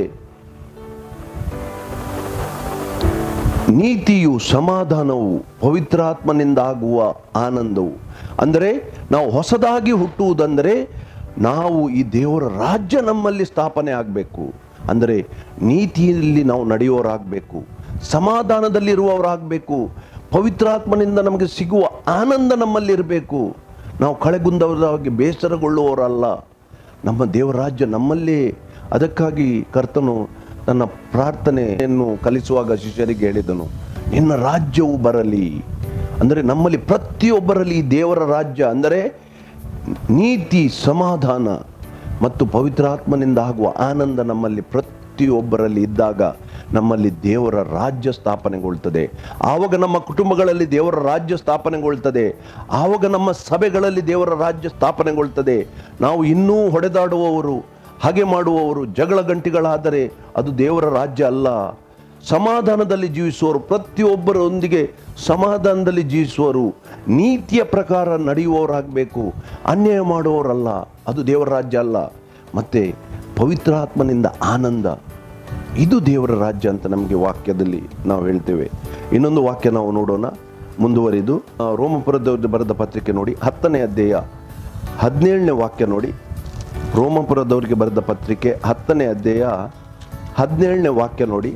ನೀತಿಯು ಸಮಾಧಾನವು ಪವಿತ್ರಾತ್ಮನಿಂದ ಆಗುವ ಆನಂದವು ಅಂದರೆ ನಾವು ಹೊಸದಾಗಿ ಹುಟ್ಟುವುದಂದರೆ ನಾವು ಈ ದೇವರ ರಾಜ್ಯ ನಮ್ಮಲ್ಲಿ ಸ್ಥಾಪನೆ ಆಗಬೇಕು ಅಂದರೆ ನೀತಿಯಲ್ಲಿ ನಾವು ನಡೆಯೋರಾಗಬೇಕು ಸಮಾಧಾನದಲ್ಲಿರುವವರಾಗಬೇಕು ಪವಿತ್ರಾತ್ಮನಿಂದ ನಮಗೆ ಸಿಗುವ ಆನಂದ ನಮ್ಮಲ್ಲಿರಬೇಕು ನಾವು ಕಳೆಗುಂದವರಾಗಿ ಬೇಸರಗೊಳ್ಳುವವರಲ್ಲ ನಮ್ಮ ದೇವರ ರಾಜ್ಯ ನಮ್ಮಲ್ಲೇ ಅದಕ್ಕಾಗಿ ಕರ್ತನು ತನ್ನ ಪ್ರಾರ್ಥನೆಯನ್ನು ಕಲಿಸುವಾಗ ಶಿಷ್ಯರಿಗೆ ಹೇಳಿದನು ನಿನ್ನ ರಾಜ್ಯವು ಬರಲಿ ಅಂದರೆ ನಮ್ಮಲ್ಲಿ ಪ್ರತಿಯೊಬ್ಬರಲ್ಲಿ ಈ ದೇವರ ರಾಜ್ಯ ಅಂದರೆ ನೀತಿ ಸಮಾಧಾನ ಮತ್ತು ಪವಿತ್ರಾತ್ಮನಿಂದ ಆಗುವ ಆನಂದ ನಮ್ಮಲ್ಲಿ ಪ್ರತಿಯೊಬ್ಬರಲ್ಲಿ ಇದ್ದಾಗ ನಮ್ಮಲ್ಲಿ ದೇವರ ರಾಜ್ಯ ಸ್ಥಾಪನೆಗೊಳ್ತದೆ ಆವಾಗ ನಮ್ಮ ಕುಟುಂಬಗಳಲ್ಲಿ ದೇವರ ರಾಜ್ಯ ಸ್ಥಾಪನೆಗೊಳ್ತದೆ ಆವಾಗ ನಮ್ಮ ಸಭೆಗಳಲ್ಲಿ ದೇವರ ರಾಜ್ಯ ಸ್ಥಾಪನೆಗೊಳ್ತದೆ ನಾವು ಇನ್ನೂ ಹೊಡೆದಾಡುವವರು ಹಾಗೆ ಮಾಡುವವರು ಜಗಳ ಗಂಟಿಗಳಾದರೆ ಅದು ದೇವರ ರಾಜ್ಯ ಅಲ್ಲ ಸಮಾಧಾನದಲ್ಲಿ ಜೀವಿಸುವವರು ಪ್ರತಿಯೊಬ್ಬರೊಂದಿಗೆ ಸಮಾಧಾನದಲ್ಲಿ ಜೀವಿಸುವರು ನೀತಿಯ ಪ್ರಕಾರ ನಡೆಯುವವರಾಗಬೇಕು ಅನ್ಯಾಯ ಮಾಡುವವರಲ್ಲ ಅದು ದೇವರ ರಾಜ್ಯ ಅಲ್ಲ ಮತ್ತೆ ಪವಿತ್ರಾತ್ಮನಿಂದ ಆನಂದ ಇದು ದೇವರ ರಾಜ್ಯ ಅಂತ ನಮಗೆ ವಾಕ್ಯದಲ್ಲಿ ನಾವು ಹೇಳ್ತೇವೆ ಇನ್ನೊಂದು ವಾಕ್ಯ ನಾವು ನೋಡೋಣ ಮುಂದುವರಿದು ಆ, ರೋಮಪುರದವ್ರದ್ದು ಬರೆದ ಪತ್ರಿಕೆ ನೋಡಿ ಹತ್ತನೇ ಅಧ್ಯಾಯ ಹದಿನೇಳನೇ ವಾಕ್ಯ ನೋಡಿ ರೋಮಪುರದವರಿಗೆ ಬರೆದ ಪತ್ರಿಕೆ ಹತ್ತನೇ ಅಧ್ಯಾಯ ಹದಿನೇಳನೇ ವಾಕ್ಯ ನೋಡಿ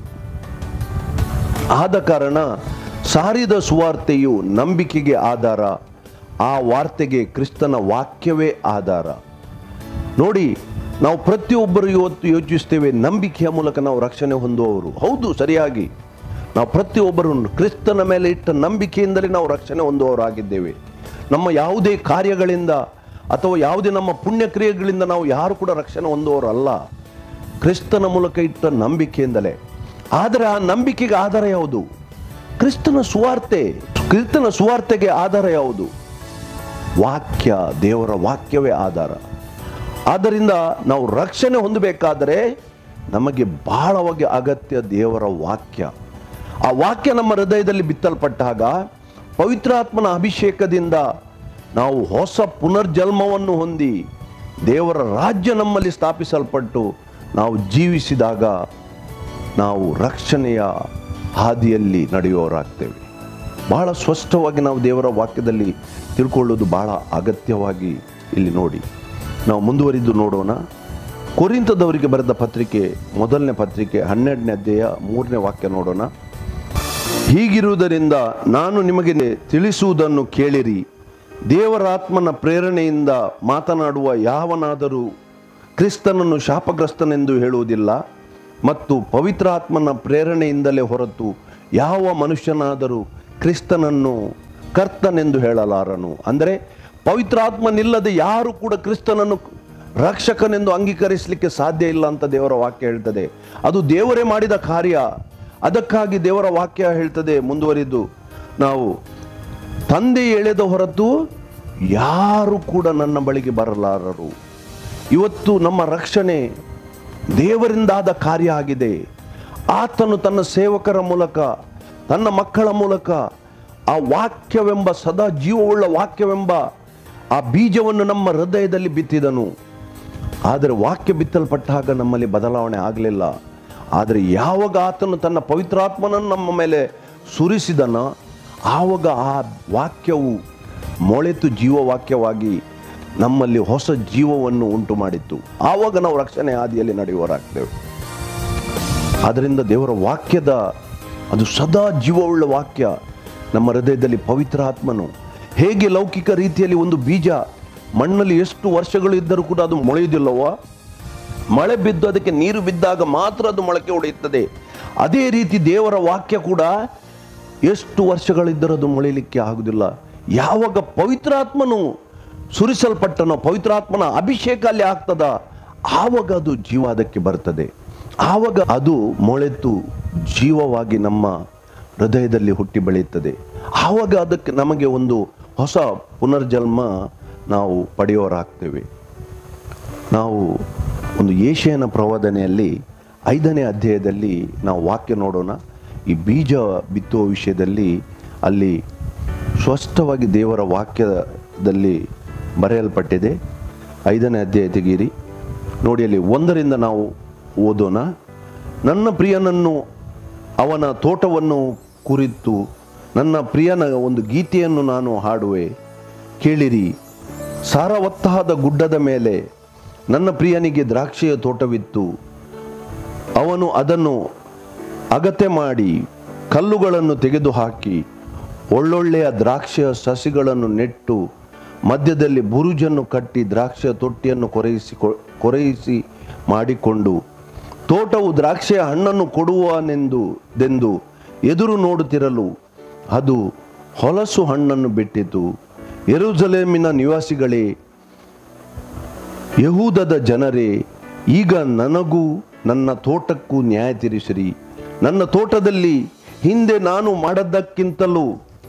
ಆದ ಕಾರಣ ಸಾರಿದ ಸುವಾರ್ತೆಯು ನಂಬಿಕೆಗೆ ಆಧಾರ ಆ ವಾರ್ತೆಗೆ ಕ್ರಿಸ್ತನ ವಾಕ್ಯವೇ ಆಧಾರ ನೋಡಿ ನಾವು ಪ್ರತಿಯೊಬ್ಬರು ಇವತ್ತು ಯೋಚಿಸ್ತೇವೆ ನಂಬಿಕೆಯ ಮೂಲಕ ನಾವು ರಕ್ಷಣೆ ಹೊಂದುವವರು ಹೌದು ಸರಿಯಾಗಿ ನಾವು ಪ್ರತಿಯೊಬ್ಬರು ಕ್ರಿಸ್ತನ ಮೇಲೆ ಇಟ್ಟ ನಂಬಿಕೆಯಿಂದಲೇ ನಾವು ರಕ್ಷಣೆ ಹೊಂದುವವರಾಗಿದ್ದೇವೆ ನಮ್ಮ ಯಾವುದೇ ಕಾರ್ಯಗಳಿಂದ ಅಥವಾ ಯಾವುದೇ ನಮ್ಮ ಪುಣ್ಯಕ್ರಿಯೆಗಳಿಂದ ನಾವು ಯಾರು ಕೂಡ ರಕ್ಷಣೆ ಹೊಂದುವವರಲ್ಲ ಕ್ರಿಸ್ತನ ಮೂಲಕ ಇಟ್ಟ ನಂಬಿಕೆಯಿಂದಲೇ ಆದರೆ ಆ ನಂಬಿಕೆಗೆ ಆಧಾರ ಯಾವುದು ಕ್ರಿಸ್ತನ ಸುವಾರ್ತೆ ಕ್ರಿಸ್ತನ ಸುವಾರ್ತೆಗೆ ಆಧಾರ ಯಾವುದು ವಾಕ್ಯ ದೇವರ ವಾಕ್ಯವೇ ಆಧಾರ ಆದ್ದರಿಂದ ನಾವು ರಕ್ಷಣೆ ಹೊಂದಬೇಕಾದರೆ ನಮಗೆ ಬಹಳವಾಗಿ ಅಗತ್ಯ ದೇವರ ವಾಕ್ಯ ಆ ವಾಕ್ಯ ನಮ್ಮ ಹೃದಯದಲ್ಲಿ ಬಿತ್ತಲ್ಪಟ್ಟಾಗ ಪವಿತ್ರಾತ್ಮನ ಅಭಿಷೇಕದಿಂದ ನಾವು ಹೊಸ ಪುನರ್ಜನ್ಮವನ್ನು ಹೊಂದಿ ದೇವರ ರಾಜ್ಯ ನಮ್ಮಲ್ಲಿ ಸ್ಥಾಪಿಸಲ್ಪಟ್ಟು ನಾವು ಜೀವಿಸಿದಾಗ ನಾವು ರಕ್ಷಣೆಯ ಹಾದಿಯಲ್ಲಿ ನಡೆಯುವವರಾಗ್ತೇವೆ ಬಹಳ ಸ್ಪಷ್ಟವಾಗಿ ನಾವು ದೇವರ ವಾಕ್ಯದಲ್ಲಿ ತಿಳ್ಕೊಳ್ಳೋದು ಬಹಳ ಅಗತ್ಯವಾಗಿ ಇಲ್ಲಿ ನೋಡಿ ನಾವು ಮುಂದುವರಿದು ನೋಡೋಣ ಕೊರಿಂತದವರಿಗೆ ಬರೆದ ಪತ್ರಿಕೆ ಮೊದಲನೇ ಪತ್ರಿಕೆ ಹನ್ನೆರಡನೇ ಅಧ್ಯಾಯ ಮೂರನೇ ವಾಕ್ಯ ನೋಡೋಣ ಹೀಗಿರುವುದರಿಂದ ನಾನು ನಿಮಗೆ ತಿಳಿಸುವುದನ್ನು ಕೇಳಿರಿ ದೇವರಾತ್ಮನ ಪ್ರೇರಣೆಯಿಂದ ಮಾತನಾಡುವ ಯಾವನಾದರೂ ಕ್ರಿಸ್ತನನ್ನು ಶಾಪಗ್ರಸ್ತನೆಂದು ಹೇಳುವುದಿಲ್ಲ ಮತ್ತು ಪವಿತ್ರಾತ್ಮನ ಪ್ರೇರಣೆಯಿಂದಲೇ ಹೊರತು ಯಾವ ಮನುಷ್ಯನಾದರೂ ಕ್ರಿಸ್ತನನ್ನು ಕರ್ತನೆಂದು ಹೇಳಲಾರನು ಅಂದರೆ ಪವಿತ್ರಾತ್ಮನಿಲ್ಲದೆ ಯಾರು ಕೂಡ ಕ್ರಿಸ್ತನನ್ನು ರಕ್ಷಕನೆಂದು ಅಂಗೀಕರಿಸಲಿಕ್ಕೆ ಸಾಧ್ಯ ಇಲ್ಲ ಅಂತ ದೇವರ ವಾಕ್ಯ ಹೇಳ್ತದೆ ಅದು ದೇವರೇ ಮಾಡಿದ ಕಾರ್ಯ ಅದಕ್ಕಾಗಿ ದೇವರ ವಾಕ್ಯ ಹೇಳ್ತದೆ ಮುಂದುವರಿದು ನಾವು ತಂದೆ ಎಳೆದ ಹೊರತು ಯಾರು ಕೂಡ ನನ್ನ ಬಳಿಗೆ ಬರಲಾರರು ಇವತ್ತು ನಮ್ಮ ರಕ್ಷಣೆ ದೇವರಿಂದಾದ ಕಾರ್ಯ ಆಗಿದೆ ಆತನು ತನ್ನ ಸೇವಕರ ಮೂಲಕ ತನ್ನ ಮಕ್ಕಳ ಮೂಲಕ ಆ ವಾಕ್ಯವೆಂಬ ಸದಾ ಜೀವವುಳ್ಳ ವಾಕ್ಯವೆಂಬ ಆ ಬೀಜವನ್ನು ನಮ್ಮ ಹೃದಯದಲ್ಲಿ ಬಿತ್ತಿದನು ಆದರೆ ವಾಕ್ಯ ಬಿತ್ತಲ್ಪಟ್ಟಾಗ ನಮ್ಮಲ್ಲಿ ಬದಲಾವಣೆ ಆಗಲಿಲ್ಲ ಆದರೆ ಯಾವಾಗ ಆತನು ತನ್ನ ಪವಿತ್ರಾತ್ಮನನ್ನು ನಮ್ಮ ಮೇಲೆ ಸುರಿಸಿದನೋ ಆವಾಗ ಆ ವಾಕ್ಯವು ಮೊಳೆತು ಜೀವವಾಕ್ಯವಾಗಿ ನಮ್ಮಲ್ಲಿ ಹೊಸ ಜೀವವನ್ನು ಉಂಟು ಮಾಡಿತ್ತು ಆವಾಗ ನಾವು ರಕ್ಷಣೆ ಹಾದಿಯಲ್ಲಿ ನಡೆಯುವವರಾಗ್ತೇವೆ ಆದ್ದರಿಂದ ದೇವರ ವಾಕ್ಯದ ಅದು ಸದಾ ಜೀವವುಳ್ಳ ವಾಕ್ಯ ನಮ್ಮ ಹೃದಯದಲ್ಲಿ ಪವಿತ್ರ ಆತ್ಮನು ಹೇಗೆ ಲೌಕಿಕ ರೀತಿಯಲ್ಲಿ ಒಂದು ಬೀಜ ಮಣ್ಣಲ್ಲಿ ಎಷ್ಟು ವರ್ಷಗಳು ಇದ್ದರೂ ಕೂಡ ಅದು ಮೊಳೆಯುವುದಿಲ್ಲವೋ ಮಳೆ ಬಿದ್ದು ಅದಕ್ಕೆ ನೀರು ಬಿದ್ದಾಗ ಮಾತ್ರ ಅದು ಮೊಳಕೆ ಹೊಡೆಯುತ್ತದೆ ಅದೇ ರೀತಿ ದೇವರ ವಾಕ್ಯ ಕೂಡ ಎಷ್ಟು ವರ್ಷಗಳಿದ್ದರೂ ಅದು ಮೊಳೆಯಲಿಕ್ಕೆ ಆಗುವುದಿಲ್ಲ ಯಾವಾಗ ಪವಿತ್ರಾತ್ಮನು ಸುರಿಸಲ್ಪಟ್ಟನೋ ಪವಿತ್ರಾತ್ಮನ ಅಭಿಷೇಕ ಅಲ್ಲಿ ಆಗ್ತದ ಆವಾಗ ಅದು ಜೀವ ಅದಕ್ಕೆ ಬರ್ತದೆ ಆವಾಗ ಅದು ಮೊಳೆತು ಜೀವವಾಗಿ ನಮ್ಮ ಹೃದಯದಲ್ಲಿ ಹುಟ್ಟಿ ಬೆಳೆಯುತ್ತದೆ ಆವಾಗ ಅದಕ್ಕೆ ನಮಗೆ ಒಂದು ಹೊಸ ಪುನರ್ಜನ್ಮ ನಾವು ಪಡೆಯೋರಾಗ್ತೇವೆ ನಾವು ಒಂದು ಏಷ್ಯನ ಪ್ರವಾದನೆಯಲ್ಲಿ ಐದನೇ ಅಧ್ಯಾಯದಲ್ಲಿ ನಾವು ವಾಕ್ಯ ನೋಡೋಣ ಈ ಬೀಜ ಬಿತ್ತುವ ವಿಷಯದಲ್ಲಿ ಅಲ್ಲಿ ಸ್ಪಷ್ಟವಾಗಿ ದೇವರ ವಾಕ್ಯದಲ್ಲಿ ಬರೆಯಲ್ಪಟ್ಟಿದೆ ಐದನೇ ಅಧ್ಯಾಯ ತೆಗೀರಿ ನೋಡಿ ಅಲ್ಲಿ ಒಂದರಿಂದ ನಾವು ಓದೋಣ ನನ್ನ ಪ್ರಿಯನನ್ನು ಅವನ ತೋಟವನ್ನು ಕುರಿತು ನನ್ನ ಪ್ರಿಯನ ಒಂದು ಗೀತೆಯನ್ನು ನಾನು ಹಾಡುವೆ ಕೇಳಿರಿ ಸಾರವತ್ತಾದ ಗುಡ್ಡದ ಮೇಲೆ ನನ್ನ ಪ್ರಿಯನಿಗೆ ದ್ರಾಕ್ಷಿಯ ತೋಟವಿತ್ತು ಅವನು ಅದನ್ನು ಅಗತ್ಯ ಮಾಡಿ ಕಲ್ಲುಗಳನ್ನು ತೆಗೆದುಹಾಕಿ ಒಳ್ಳೊಳ್ಳೆಯ ದ್ರಾಕ್ಷಿಯ ಸಸಿಗಳನ್ನು ನೆಟ್ಟು ಮಧ್ಯದಲ್ಲಿ ಬುರುಜನ್ನು ಕಟ್ಟಿ ದ್ರಾಕ್ಷಿಯ ತೊಟ್ಟಿಯನ್ನು ಕೊರೆಯಿಸಿ ಕೊರೆಯಿಸಿ ಮಾಡಿಕೊಂಡು ತೋಟವು ದ್ರಾಕ್ಷಿಯ ಹಣ್ಣನ್ನು ಕೊಡುವನೆಂದು ದೆಂದು ಎದುರು ನೋಡುತ್ತಿರಲು ಅದು ಹೊಲಸು ಹಣ್ಣನ್ನು ಬಿಟ್ಟಿತು ಯೆರೂಸಲೇಮಿನ ನಿವಾಸಿಗಳೇ ಯಹೂದದ ಜನರೇ ಈಗ ನನಗೂ ನನ್ನ ತೋಟಕ್ಕೂ ನ್ಯಾಯ ತೀರಿಸಿರಿ ನನ್ನ ತೋಟದಲ್ಲಿ ಹಿಂದೆ ನಾನು ಮಾಡದ್ದಕ್ಕಿಂತಲೂ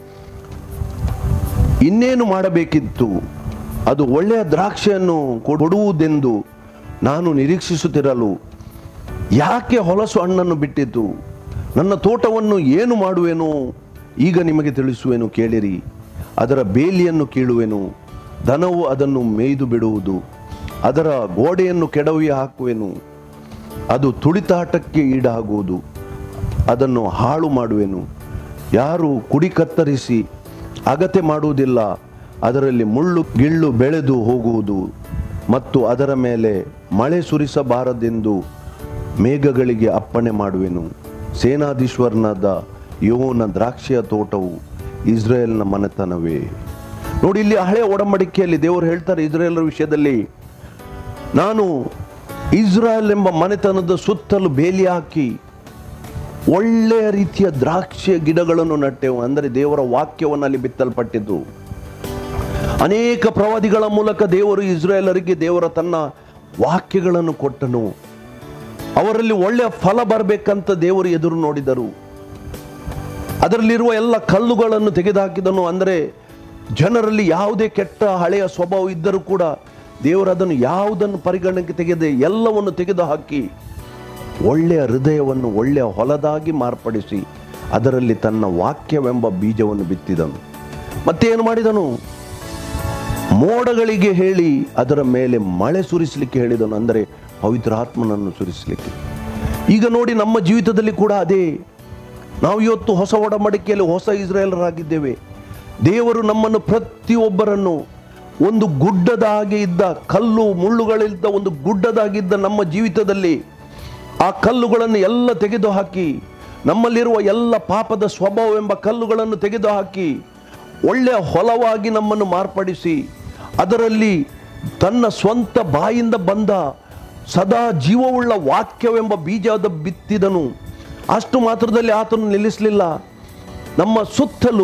ಇನ್ನೇನು ಮಾಡಬೇಕಿತ್ತು ಅದು ಒಳ್ಳೆಯ ದ್ರಾಕ್ಷಿಯನ್ನು ಕೊಡುವುದೆಂದು ನಾನು ನಿರೀಕ್ಷಿಸುತ್ತಿರಲು ಯಾಕೆ ಹೊಲಸು ಹಣ್ಣನ್ನು ಬಿಟ್ಟಿತು ನನ್ನ ತೋಟವನ್ನು ಏನು ಮಾಡುವೆನು ಈಗ ನಿಮಗೆ ತಿಳಿಸುವೆನು ಕೇಳಿರಿ ಅದರ ಬೇಲಿಯನ್ನು ಕೀಳುವೆನು ದನವು ಅದನ್ನು ಮೇಯ್ದು ಬಿಡುವುದು ಅದರ ಗೋಡೆಯನ್ನು ಕೆಡವಿ ಹಾಕುವೆನು ಅದು ತುಳಿತಾಟಕ್ಕೆ ಈಡಾಗುವುದು ಅದನ್ನು ಹಾಳು ಮಾಡುವೆನು ಯಾರು ಕುಡಿ ಕತ್ತರಿಸಿ ಅಗತೆ ಮಾಡುವುದಿಲ್ಲ ಅದರಲ್ಲಿ ಮುಳ್ಳು ಗಿಳ್ಳು ಬೆಳೆದು ಹೋಗುವುದು ಮತ್ತು ಅದರ ಮೇಲೆ ಮಳೆ ಸುರಿಸಬಾರದೆಂದು ಮೇಘಗಳಿಗೆ ಅಪ್ಪಣೆ ಮಾಡುವೆನು ಸೇನಾಧೀಶ್ವರನಾದ ಯೋವನ ದ್ರಾಕ್ಷಿಯ ತೋಟವು ಇಸ್ರೇಲ್ನ ಮನೆತನವೇ ನೋಡಿ ಇಲ್ಲಿ ಹಳೆಯ ಒಡಂಬಡಿಕೆಯಲ್ಲಿ ದೇವರು ಹೇಳ್ತಾರೆ ಇಸ್ರೇಲರ ವಿಷಯದಲ್ಲಿ ನಾನು ಇಸ್ರಾಯೇಲ್ ಎಂಬ ಮನೆತನದ ಸುತ್ತಲೂ ಬೇಲಿ ಹಾಕಿ ಒಳ್ಳೆಯ ರೀತಿಯ ದ್ರಾಕ್ಷಿಯ ಗಿಡಗಳನ್ನು ನಟ್ಟೆವು ಅಂದರೆ ದೇವರ ವಾಕ್ಯವನ್ನು ಅಲ್ಲಿ ಬಿತ್ತಲ್ಪಟ್ಟಿದ್ದು ಅನೇಕ ಪ್ರವಾದಿಗಳ ಮೂಲಕ ದೇವರು ಇಸ್ರಾಯೇಲರಿಗೆ ದೇವರ ತನ್ನ ವಾಕ್ಯಗಳನ್ನು ಕೊಟ್ಟನು ಅವರಲ್ಲಿ ಒಳ್ಳೆಯ ಫಲ ಬರಬೇಕಂತ ದೇವರು ಎದುರು ನೋಡಿದರು ಅದರಲ್ಲಿರುವ ಎಲ್ಲ ಕಲ್ಲುಗಳನ್ನು ತೆಗೆದುಹಾಕಿದನು ಅಂದರೆ ಜನರಲ್ಲಿ ಯಾವುದೇ ಕೆಟ್ಟ ಹಳೆಯ ಸ್ವಭಾವ ಇದ್ದರೂ ಕೂಡ ದೇವರು ಅದನ್ನು ಯಾವುದನ್ನು ಪರಿಗಣನೆಗೆ ತೆಗೆದೆ ಎಲ್ಲವನ್ನು ತೆಗೆದುಹಾಕಿ ಒಳ್ಳೆಯ ಹೃದಯವನ್ನು ಒಳ್ಳೆಯ ಹೊಲದಾಗಿ ಮಾರ್ಪಡಿಸಿ ಅದರಲ್ಲಿ ತನ್ನ ವಾಕ್ಯವೆಂಬ ಬೀಜವನ್ನು ಬಿತ್ತಿದನು ಮತ್ತೇನು ಮಾಡಿದನು ಮೋಡಗಳಿಗೆ ಹೇಳಿ ಅದರ ಮೇಲೆ ಮಳೆ ಸುರಿಸಲಿಕ್ಕೆ ಹೇಳಿದನು ಅಂದರೆ ಪವಿತ್ರ ಆತ್ಮನನ್ನು ಸುರಿಸಲಿಕ್ಕೆ ಈಗ ನೋಡಿ ನಮ್ಮ ಜೀವಿತದಲ್ಲಿ ಕೂಡ ಅದೇ ನಾವು ಇವತ್ತು ಹೊಸ ಒಡಂಬಡಿಕೆಯಲ್ಲಿ ಹೊಸ ಇಸ್ರಾಯೇಲರಾಗಿದ್ದೇವೆ ದೇವರು ನಮ್ಮನ್ನು ಪ್ರತಿಯೊಬ್ಬರನ್ನು ಒಂದು ಗುಡ್ಡದ ಹಾಗೆ ಇದ್ದ ಕಲ್ಲು ಮುಳ್ಳುಗಳಿದ್ದ ಒಂದು ಗುಡ್ಡದಾಗಿದ್ದ ನಮ್ಮ ಜೀವಿತದಲ್ಲಿ ಆ ಕಲ್ಲುಗಳನ್ನು ಎಲ್ಲ ತೆಗೆದುಹಾಕಿ ನಮ್ಮಲ್ಲಿರುವ ಎಲ್ಲ ಪಾಪದ ಸ್ವಭಾವವೆಂಬ ಕಲ್ಲುಗಳನ್ನು ತೆಗೆದುಹಾಕಿ ಒಳ್ಳೆಯ ಹೊಲವಾಗಿ ನಮ್ಮನ್ನು ಮಾರ್ಪಡಿಸಿ ಅದರಲ್ಲಿ ತನ್ನ ಸ್ವಂತ ಬಾಯಿಂದ ಬಂದ ಸದಾ ಜೀವವುಳ್ಳ ವಾಕ್ಯವೆಂಬ ಬೀಜದ ಬಿತ್ತಿದನು ಅಷ್ಟು ಮಾತ್ರದಲ್ಲಿ ಆತನು ನಿಲ್ಲಿಸಲಿಲ್ಲ ನಮ್ಮ ಸುತ್ತಲೂ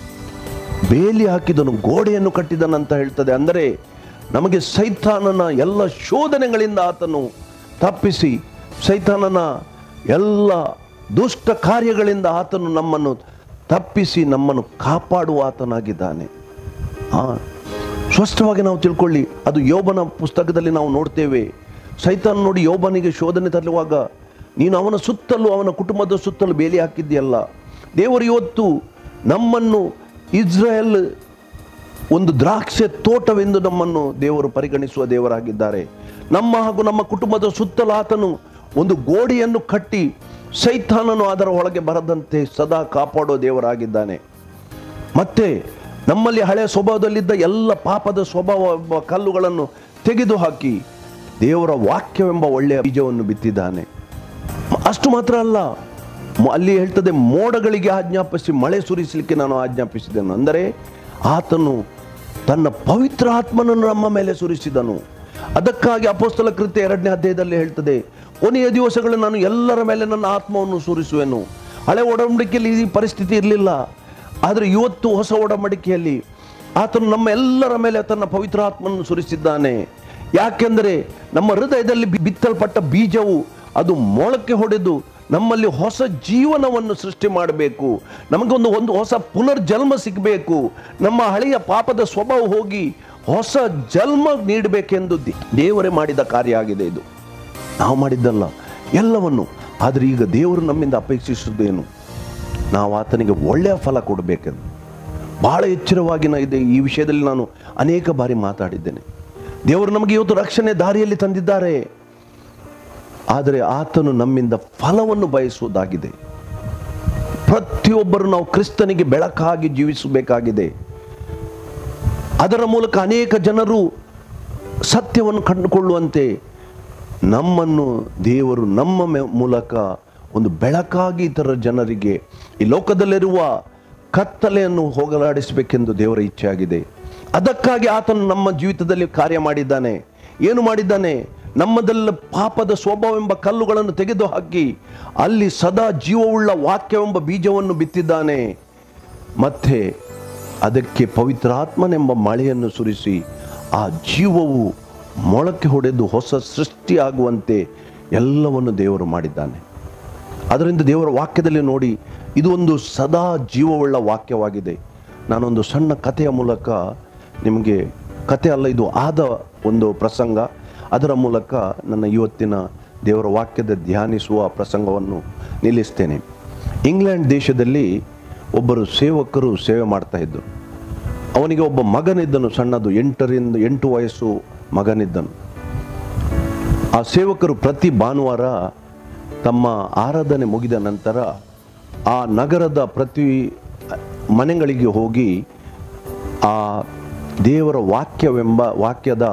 ಬೇಲಿ ಹಾಕಿದನು ಗೋಡೆಯನ್ನು ಕಟ್ಟಿದನಂತ ಹೇಳ್ತದೆ ಅಂದರೆ ನಮಗೆ ಸೈತಾನನ ಎಲ್ಲ ಶೋಧನೆಗಳಿಂದ ಆತನು ತಪ್ಪಿಸಿ ಸೈತಾನನ ಎಲ್ಲ ದುಷ್ಟ ಕಾರ್ಯಗಳಿಂದ ಆತನು ನಮ್ಮನ್ನು ತಪ್ಪಿಸಿ ನಮ್ಮನ್ನು ಕಾಪಾಡುವ ಆತನಾಗಿದ್ದಾನೆ ಆ ಸ್ಪಷ್ಟವಾಗಿ ನಾವು ತಿಳ್ಕೊಳ್ಳಿ ಅದು ಯೋಬನ ಪುಸ್ತಕದಲ್ಲಿ ನಾವು ನೋಡ್ತೇವೆ ಸೈತಾನ್ ನೋಡಿ ಯೋಬನಿಗೆ ಶೋಧನೆ ತರುವಾಗ ನೀನು ಅವನ ಸುತ್ತಲೂ ಅವನ ಕುಟುಂಬದ ಸುತ್ತಲೂ ಬೇಲಿ ಹಾಕಿದ್ದೀಯಲ್ಲ ದೇವರು ಇವತ್ತು ನಮ್ಮನ್ನು ಇಸ್ರಾಯೇಲ್ ಒಂದು ದ್ರಾಕ್ಷೆ ತೋಟವೆಂದು ನಮ್ಮನ್ನು ದೇವರು ಪರಿಗಣಿಸುವ ದೇವರಾಗಿದ್ದಾರೆ ನಮ್ಮ ಹಾಗೂ ನಮ್ಮ ಕುಟುಂಬದ ಸುತ್ತಲೂ ಆತನು ಒಂದು ಗೋಡೆಯನ್ನು ಕಟ್ಟಿ ಸೈತಾನನು ಅದರ ಒಳಗೆ ಬರದಂತೆ ಸದಾ ಕಾಪಾಡೋ ದೇವರಾಗಿದ್ದಾನೆ ಮತ್ತೆ ನಮ್ಮಲ್ಲಿ ಹಳೆಯ ಸ್ವಭಾವದಲ್ಲಿದ್ದ ಎಲ್ಲ ಪಾಪದ ಸ್ವಭಾವ ಎಂಬ ಕಲ್ಲುಗಳನ್ನು ತೆಗೆದುಹಾಕಿ ದೇವರ ವಾಕ್ಯವೆಂಬ ಒಳ್ಳೆಯ ಬೀಜವನ್ನು ಬಿತ್ತಿದ್ದಾನೆ ಅಷ್ಟು ಮಾತ್ರ ಅಲ್ಲ ಮ- ಅಲ್ಲಿ ಹೇಳ್ತದೆ ಮೋಡಗಳಿಗೆ ಆಜ್ಞಾಪಿಸಿ ಮಳೆ ಸುರಿಸಲಿಕ್ಕೆ ನಾನು ಆಜ್ಞಾಪಿಸಿದೆನು ಅಂದರೆ ಆತನು ತನ್ನ ಪವಿತ್ರ ಆತ್ಮನನ್ನು ನಮ್ಮ ಮೇಲೆ ಸುರಿಸಿದನು ಅದಕ್ಕಾಗಿ ಅಪೋಸ್ತಲ ಕೃತ್ಯ ಎರಡನೇ ಅಧ್ಯಾಯದಲ್ಲಿ ಹೇಳ್ತದೆ ಕೊನೆಯ ದಿವಸಗಳು ನಾನು ಎಲ್ಲರ ಮೇಲೆ ನನ್ನ ಆತ್ಮವನ್ನು ಸುರಿಸುವೆನು ಹಳೆ ಒಡಂಬಡಿಕೆಯಲ್ಲಿ ಈ ಪರಿಸ್ಥಿತಿ ಇರಲಿಲ್ಲ ಆದರೆ ಇವತ್ತು ಹೊಸ ಒಡಂಬಡಿಕೆಯಲ್ಲಿ ಆತನು ನಮ್ಮ ಎಲ್ಲರ ಮೇಲೆ ತನ್ನ ಪವಿತ್ರ ಆತ್ಮವನ್ನು ಸುರಿಸಿದ್ದಾನೆ ಯಾಕೆಂದರೆ ನಮ್ಮ ಹೃದಯದಲ್ಲಿ ಬಿ- ಬಿತ್ತಲ್ಪಟ್ಟ ಬೀಜವು ಅದು ಮೊಳಕೆ ಹೊಡೆದು ನಮ್ಮಲ್ಲಿ ಹೊಸ ಜೀವನವನ್ನು ಸೃಷ್ಟಿ ಮಾಡಬೇಕು ನಮಗೊಂದು ಒಂದು ಹೊಸ ಪುನರ್ಜನ್ಮ ಸಿಗಬೇಕು ನಮ್ಮ ಹಳೆಯ ಪಾಪದ ಸ್ವಭಾವ ಹೋಗಿ ಹೊಸ ಜನ್ಮ ನೀಡಬೇಕೆಂದು ದೇ- ದೇವರೇ ಮಾಡಿದ ಕಾರ್ಯ ಆಗಿದೆ ಇದು ನಾವು ಮಾಡಿದ್ದಲ್ಲ ಎಲ್ಲವನ್ನು ಆದರೆ ಈಗ ದೇವರು ನಮ್ಮಿಂದ ಅಪೇಕ್ಷಿಸುವುದೇನು ನಾವು ಆತನಿಗೆ ಒಳ್ಳೆಯ ಫಲ ಕೊಡಬೇಕೆಂದು ಬಹಳ ಎಚ್ಚರವಾಗಿ ನಾ ಇದೆ ಈ ವಿಷಯದಲ್ಲಿ ನಾನು ಅನೇಕ ಬಾರಿ ಮಾತಾಡಿದ್ದೇನೆ ದೇವರು ನಮಗೆ ಇವತ್ತು ರಕ್ಷಣೆ ದಾರಿಯಲ್ಲಿ ತಂದಿದ್ದಾರೆ ಆದರೆ ಆತನು ನಮ್ಮಿಂದ ಫಲವನ್ನು ಬಯಸುವುದಾಗಿದೆ ಪ್ರತಿಯೊಬ್ಬರು ನಾವು ಕ್ರಿಸ್ತನಿಗೆ ಬೆಳಕಾಗಿ ಜೀವಿಸಬೇಕಾಗಿದೆ ಅದರ ಮೂಲಕ ಅನೇಕ ಜನರು ಸತ್ಯವನ್ನು ಕಂಡುಕೊಳ್ಳುವಂತೆ ನಮ್ಮನ್ನು ದೇವರು ನಮ್ಮ ಮೆ- ಮೂಲಕ ಒಂದು ಬೆಳಕಾಗಿ ಇತರ ಜನರಿಗೆ ಈ ಲೋಕದಲ್ಲಿರುವ ಕತ್ತಲೆಯನ್ನು ಹೋಗಲಾಡಿಸಬೇಕೆಂದು ದೇವರ ಇಚ್ಛೆ ಆಗಿದೆ ಅದಕ್ಕಾಗಿ ಆತನು ನಮ್ಮ ಜೀವಿತದಲ್ಲಿ ಕಾರ್ಯ ಮಾಡಿದ್ದಾನೆ ಏನು ಮಾಡಿದ್ದಾನೆ ನಮ್ಮದೆಲ್ಲ ಪಾಪದ ಸ್ವಭಾವವೆಂಬ ಕಲ್ಲುಗಳನ್ನು ತೆಗೆದುಹಾಕಿ ಅಲ್ಲಿ ಸದಾ ಜೀವವುಳ್ಳ ವಾಕ್ಯವೆಂಬ ಬೀಜವನ್ನು ಬಿತ್ತಿದ್ದಾನೆ ಮತ್ತೆ ಅದಕ್ಕೆ ಪವಿತ್ರಾತ್ಮನೆಂಬ ಮಳೆಯನ್ನು ಸುರಿಸಿ ಆ ಜೀವವು ಮೊಳಕೆ ಹೊಡೆದು ಹೊಸ ಸೃಷ್ಟಿಯಾಗುವಂತೆ ಎಲ್ಲವನ್ನು ದೇವರು ಮಾಡಿದ್ದಾನೆ ಅದರಿಂದ ದೇವರ ವಾಕ್ಯದಲ್ಲಿ ನೋಡಿ ಇದು ಒಂದು ಸದಾ ಜೀವವುಳ್ಳ ವಾಕ್ಯವಾಗಿದೆ ನಾನೊಂದು ಸಣ್ಣ ಕಥೆಯ ಮೂಲಕ ನಿಮಗೆ ಕಥೆ ಅಲ್ಲ ಇದು ಆದ ಒಂದು ಪ್ರಸಂಗ ಅದರ ಮೂಲಕ ನನ್ನ ಇವತ್ತಿನ ದೇವರ ವಾಕ್ಯದ ಧ್ಯಾನಿಸುವ ಪ್ರಸಂಗವನ್ನು ನಿಲ್ಲಿಸ್ತೇನೆ ಇಂಗ್ಲೆಂಡ್ ದೇಶದಲ್ಲಿ ಒಬ್ಬರು ಸೇವಕರು ಸೇವೆ ಮಾಡ್ತಾ ಇದ್ದರು ಅವನಿಗೆ ಒಬ್ಬ ಮಗನಿದ್ದನು ಸಣ್ಣದು ಎಂಟರಿಂದ ಎಂಟು ವಯಸ್ಸು ಮಗನಿದ್ದನು ಆ ಸೇವಕರು ಪ್ರತಿ ಭಾನುವಾರ ತಮ್ಮ ಆರಾಧನೆ ಮುಗಿದ ನಂತರ ಆ ನಗರದ ಪ್ರತಿ ಮನೆಗಳಿಗೆ ಹೋಗಿ ಆ ದೇವರ ವಾಕ್ಯವೆಂಬ ವಾಕ್ಯದ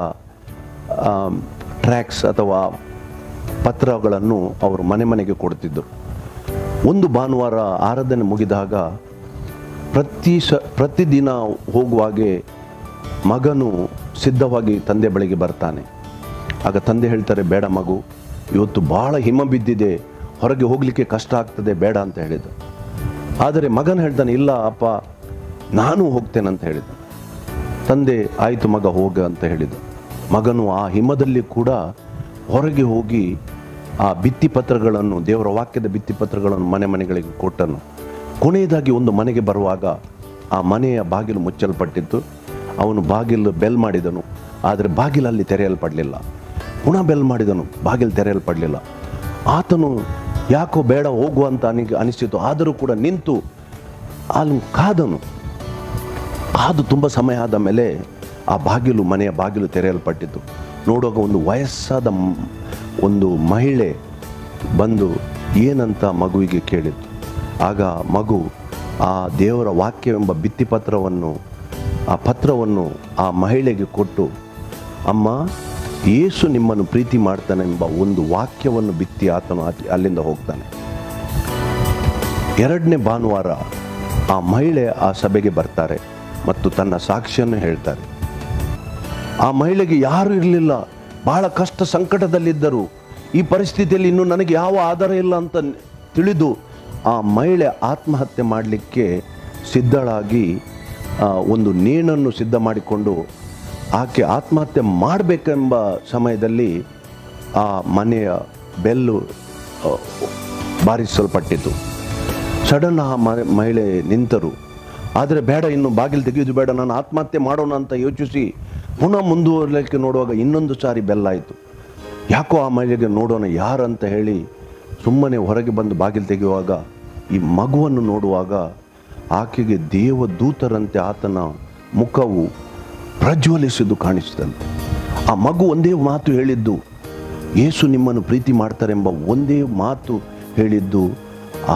ಟ್ರ್ಯಾಕ್ಸ್ ಅಥವಾ ಪತ್ರಗಳನ್ನು ಅವರು ಮನೆ ಮನೆಗೆ ಕೊಡ್ತಿದ್ದರು ಒಂದು ಭಾನುವಾರ ಆರಾಧನೆ ಮುಗಿದಾಗ ಪ್ರತಿ ಸ ಪ್ರತಿದಿನ ಹೋಗುವಾಗೆ ಮಗನು ಸಿದ್ಧವಾಗಿ ತಂದೆ ಬಳಿಗೆ ಬರ್ತಾನೆ ಆಗ ತಂದೆ ಹೇಳ್ತಾರೆ ಬೇಡ ಮಗು ಇವತ್ತು ಬಹಳ ಹಿಮ ಬಿದ್ದಿದೆ ಹೊರಗೆ ಹೋಗಲಿಕ್ಕೆ ಕಷ್ಟ ಆಗ್ತದೆ ಬೇಡ ಅಂತ ಹೇಳಿದ ಆದರೆ ಮಗನ ಹೇಳ್ತಾನೆ ಇಲ್ಲ ಅಪ್ಪ ನಾನು ಹೋಗ್ತೇನೆ ಅಂತ ಹೇಳಿದ ತಂದೆ ಆಯಿತು ಮಗ ಹೋಗ ಅಂತ ಹೇಳಿದ ಮಗನು ಆ ಹಿಮದಲ್ಲಿ ಕೂಡ ಹೊರಗೆ ಹೋಗಿ ಆ ಭಿತ್ತಿಪತ್ರಗಳನ್ನು ದೇವರ ವಾಕ್ಯದ ಭಿತ್ತಿಪತ್ರಗಳನ್ನು ಮನೆ ಮನೆಗಳಿಗೆ ಕೊಟ್ಟನು ಕೊನೆಯದಾಗಿ ಒಂದು ಮನೆಗೆ ಬರುವಾಗ ಆ ಮನೆಯ ಬಾಗಿಲು ಮುಚ್ಚಲ್ಪಟ್ಟಿತ್ತು ಅವನು ಬಾಗಿಲು ಬೆಲ್ ಮಾಡಿದನು ಆದರೆ ಬಾಗಿಲಲ್ಲಿ ತೆರೆಯಲ್ಪಡಲಿಲ್ಲ ಪುನಃ ಬೆಲ್ ಮಾಡಿದನು ಬಾಗಿಲು ತೆರೆಯಲ್ಪಡಲಿಲ್ಲ ಆತನು ಯಾಕೋ ಬೇಡ ಹೋಗುವ ಅಂತ ಅನಿಗೆ ಅನಿಸಿತು ಆದರೂ ಕೂಡ ನಿಂತು ಅಲ್ಲಿ ಕಾದನು ಕಾದು ತುಂಬ ಸಮಯ ಆದ ಮೇಲೆ ಆ ಬಾಗಿಲು ಮನೆಯ ಬಾಗಿಲು ತೆರೆಯಲ್ಪಟ್ಟಿತು ನೋಡುವಾಗ ಒಂದು ವಯಸ್ಸಾದ ಮ್- ಒಂದು ಮಹಿಳೆ ಬಂದು ಏನಂತ ಮಗುವಿಗೆ ಕೇಳಿತು ಆಗ ಮಗು ಆ ದೇವರ ವಾಕ್ಯವೆಂಬ ಭಿತ್ತಿಪತ್ರವನ್ನು ಆ ಪತ್ರವನ್ನು ಆ ಮಹಿಳೆಗೆ ಕೊಟ್ಟು ಅಮ್ಮ ಯೇಸು ನಿಮ್ಮನ್ನು ಪ್ರೀತಿ ಮಾಡ್ತಾನೆಂಬ ಒಂದು ವಾಕ್ಯವನ್ನು ಬಿತ್ತಿ ಆತನು ಆಚೆ- ಅಲ್ಲಿಂದ ಹೋಗ್ತಾನೆ ಎರಡನೇ ಭಾನುವಾರ ಆ ಮಹಿಳೆ ಆ ಸಭೆಗೆ ಬರ್ತಾರೆ ಮತ್ತು ತನ್ನ ಸಾಕ್ಷಿಯನ್ನು ಹೇಳ್ತಾರೆ ಆ ಮಹಿಳೆಗೆ ಯಾರು ಇರಲಿಲ್ಲ ಬಹಳ ಕಷ್ಟ ಸಂಕಟದಲ್ಲಿದ್ದರು ಈ ಪರಿಸ್ಥಿತಿಯಲ್ಲಿ ಇನ್ನು ನನಗೆ ಯಾವ ಆಧಾರ ಇಲ್ಲ ಅಂತ ತಿಳಿದು ಆ ಮಹಿಳೆ ಆತ್ಮಹತ್ಯೆ ಮಾಡಲಿಕ್ಕೆ ಸಿದ್ಧಳಾಗಿ ಆ, ಒಂದು ನೇಣನ್ನು ಸಿದ್ಧ ಮಾಡಿಕೊಂಡು ಆಕೆ ಆತ್ಮಹತ್ಯೆ ಮಾಡಬೇಕೆಂಬ ಸಮಯದಲ್ಲಿ ಆ ಮನೆಯ ಬೆಲ್ಲು ಆ, ಬಾರಿಸಲ್ಪಟ್ಟಿತು ಸಡನ್ ಆ ಮ- ಮಹಿಳೆ ನಿಂತರು ಆದರೆ ಬೇಡ ಇನ್ನು ಬಾಗಿಲು ತೆಗೆಯುವುದು ಬೇಡ ನಾನು ಆತ್ಮಹತ್ಯೆ ಮಾಡೋಣ ಅಂತ ಯೋಚಿಸಿ ಪುನಃ ಮುಂದುವರಲಿಕ್ಕೆ ನೋಡುವಾಗ ಇನ್ನೊಂದು ಸಾರಿ ಬೆಲ್ಲಾಯಿತು ಯಾಕೋ ಆ ಮಹಿಳೆಗೆ ನೋಡೋಣ ಯಾರಂತ ಹೇಳಿ ಸುಮ್ಮನೆ ಹೊರಗೆ ಬಂದು ಬಾಗಿಲು ತೆಗೆಯುವಾಗ ಈ ಮಗುವನ್ನು ನೋಡುವಾಗ ಆಕೆಗೆ ದೇವದೂತರಂತೆ ಆತನ ಮುಖವು ಪ್ರಜ್ವಲಿಸಿದ್ದು ಕಾಣಿಸಿದಂತೆ ಆ ಮಗು ಒಂದೇ ಮಾತು ಹೇಳಿದ್ದು ಯೇಸು ನಿಮ್ಮನ್ನು ಪ್ರೀತಿ ಮಾಡ್ತಾರೆಂಬ ಒಂದೇ ಮಾತು ಹೇಳಿದ್ದು ಆ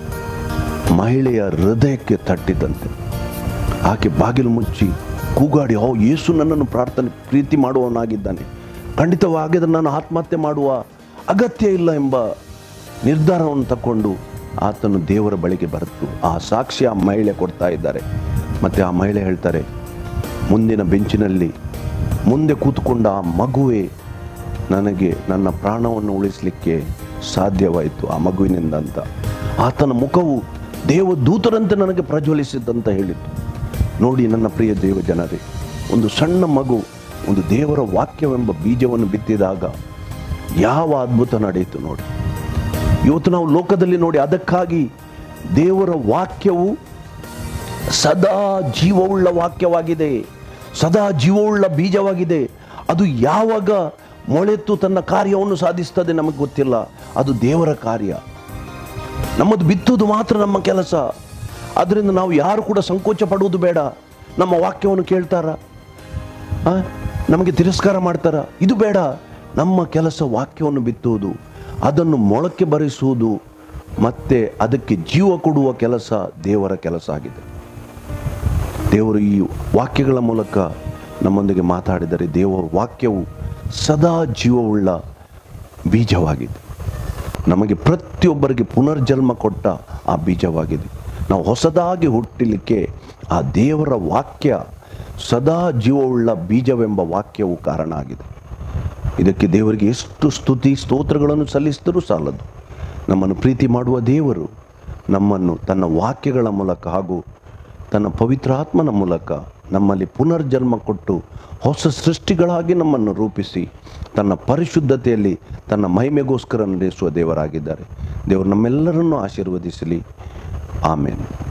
ಮಹಿಳೆಯ ಹೃದಯಕ್ಕೆ ತಟ್ಟಿದಂತೆ ಆಕೆ ಬಾಗಿಲು ಮುಚ್ಚಿ ಕೂಗಾಡಿ ಓ ಯೇಸು ನನ್ನನ್ನು ಪ್ರಾರ್ಥನೆ ಪ್ರೀತಿ ಮಾಡುವವನಾಗಿದ್ದಾನೆ ಖಂಡಿತವಾಗಿದ್ರೆ ನಾನು ಆತ್ಮಹತ್ಯೆ ಮಾಡುವ ಅಗತ್ಯ ಇಲ್ಲ ಎಂಬ ನಿರ್ಧಾರವನ್ನು ತಕ್ಕೊಂಡು ಆತನು ದೇವರ ಬಳಿಗೆ ಬರೆತು ಆ ಸಾಕ್ಷಿ ಆ ಮಹಿಳೆ ಕೊಡ್ತಾ ಇದ್ದಾರೆ ಮತ್ತು ಆ ಮಹಿಳೆ ಹೇಳ್ತಾರೆ ಮುಂದಿನ ಬೆಂಚಿನಲ್ಲಿ ಮುಂದೆ ಕೂತ್ಕೊಂಡ ಆ ಮಗುವೇ ನನಗೆ ನನ್ನ ಪ್ರಾಣವನ್ನು ಉಳಿಸಲಿಕ್ಕೆ ಸಾಧ್ಯವಾಯಿತು ಆ ಮಗುವಿನಿಂದ ಅಂತ ಆತನ ಮುಖವು ದೇವದೂತರಂತೆ ನನಗೆ ಪ್ರಜ್ವಲಿಸಿದ್ದಂತ ಹೇಳಿತು ನೋಡಿ ನನ್ನ ಪ್ರಿಯ ದೇವ ಜನರೇ ಒಂದು ಸಣ್ಣ ಮಗು ಒಂದು ದೇವರ ವಾಕ್ಯವೆಂಬ ಬೀಜವನ್ನು ಬಿತ್ತಿದಾಗ ಯಾವ ಅದ್ಭುತ ನಡೆಯಿತು ನೋಡಿ ಇವತ್ತು ನಾವು ಲೋಕದಲ್ಲಿ ನೋಡಿ ಅದಕ್ಕಾಗಿ ದೇವರ ವಾಕ್ಯವು ಸದಾ ಜೀವವುಳ್ಳ ವಾಕ್ಯವಾಗಿದೆ ಸದಾ ಜೀವವುಳ್ಳ ಬೀಜವಾಗಿದೆ ಅದು ಯಾವಾಗ ಮೊಳೆತು ತನ್ನ ಕಾರ್ಯವನ್ನು ಸಾಧಿಸ್ತದೆ ನಮಗೆ ಗೊತ್ತಿಲ್ಲ ಅದು ದೇವರ ಕಾರ್ಯ ನಮ್ಮದು ಬಿತ್ತುವುದು ಮಾತ್ರ ನಮ್ಮ ಕೆಲಸ ಅದರಿಂದ ನಾವು ಯಾರು ಕೂಡ ಸಂಕೋಚ ಪಡುವುದು ಬೇಡ ನಮ್ಮ ವಾಕ್ಯವನ್ನು ಕೇಳ್ತಾರ ಆ? ನಮಗೆ ತಿರಸ್ಕಾರ ಮಾಡ್ತಾರ ಇದು ಬೇಡ ನಮ್ಮ ಕೆಲಸ ವಾಕ್ಯವನ್ನು ಬಿತ್ತುವುದು ಅದನ್ನು ಮೊಳಕೆ ಬರಿಸುವುದು ಮತ್ತೆ ಅದಕ್ಕೆ ಜೀವ ಕೊಡುವ ಕೆಲಸ ದೇವರ ಕೆಲಸ ಆಗಿದೆ ದೇವರು ಈ ವಾಕ್ಯಗಳ ಮೂಲಕ ನಮ್ಮೊಂದಿಗೆ ಮಾತಾಡಿದರೆ ದೇವರ ವಾಕ್ಯವು ಸದಾ ಜೀವವುಳ್ಳ ಬೀಜವಾಗಿದೆ ನಮಗೆ ಪ್ರತಿಯೊಬ್ಬರಿಗೆ ಪುನರ್ಜನ್ಮ ಕೊಟ್ಟ ಆ ಬೀಜವಾಗಿದೆ ನಾವು ಹೊಸದಾಗಿ ಹುಟ್ಟಲಿಕ್ಕೆ ಆ ದೇವರ ವಾಕ್ಯ ಸದಾ ಜೀವವುಳ್ಳ ಬೀಜವೆಂಬ ವಾಕ್ಯವು ಕಾರಣ ಆಗಿದೆ ಇದಕ್ಕೆ ದೇವರಿಗೆ ಎಷ್ಟು ಸ್ತುತಿ ಸ್ತೋತ್ರಗಳನ್ನು ಸಲ್ಲಿಸಿದರೂ ಸಾಲದು ನಮ್ಮನ್ನು ಪ್ರೀತಿ ಮಾಡುವ ದೇವರು ನಮ್ಮನ್ನು ತನ್ನ ವಾಕ್ಯಗಳ ಮೂಲಕ ಹಾಗೂ ತನ್ನ ಪವಿತ್ರಾತ್ಮನ ಮೂಲಕ ನಮ್ಮಲ್ಲಿ ಪುನರ್ಜನ್ಮ ಕೊಟ್ಟು ಹೊಸ ಸೃಷ್ಟಿಗಳಾಗಿ ನಮ್ಮನ್ನು ರೂಪಿಸಿ ತನ್ನ ಪರಿಶುದ್ಧತೆಯಲ್ಲಿ ತನ್ನ ಮಹಿಮೆಗೋಸ್ಕರ ನಡೆಸುವ ದೇವರಾಗಿದ್ದಾರೆ ದೇವರು ನಮ್ಮೆಲ್ಲರನ್ನೂ ಆಶೀರ್ವದಿಸಲಿ ಆಮೇಲೆ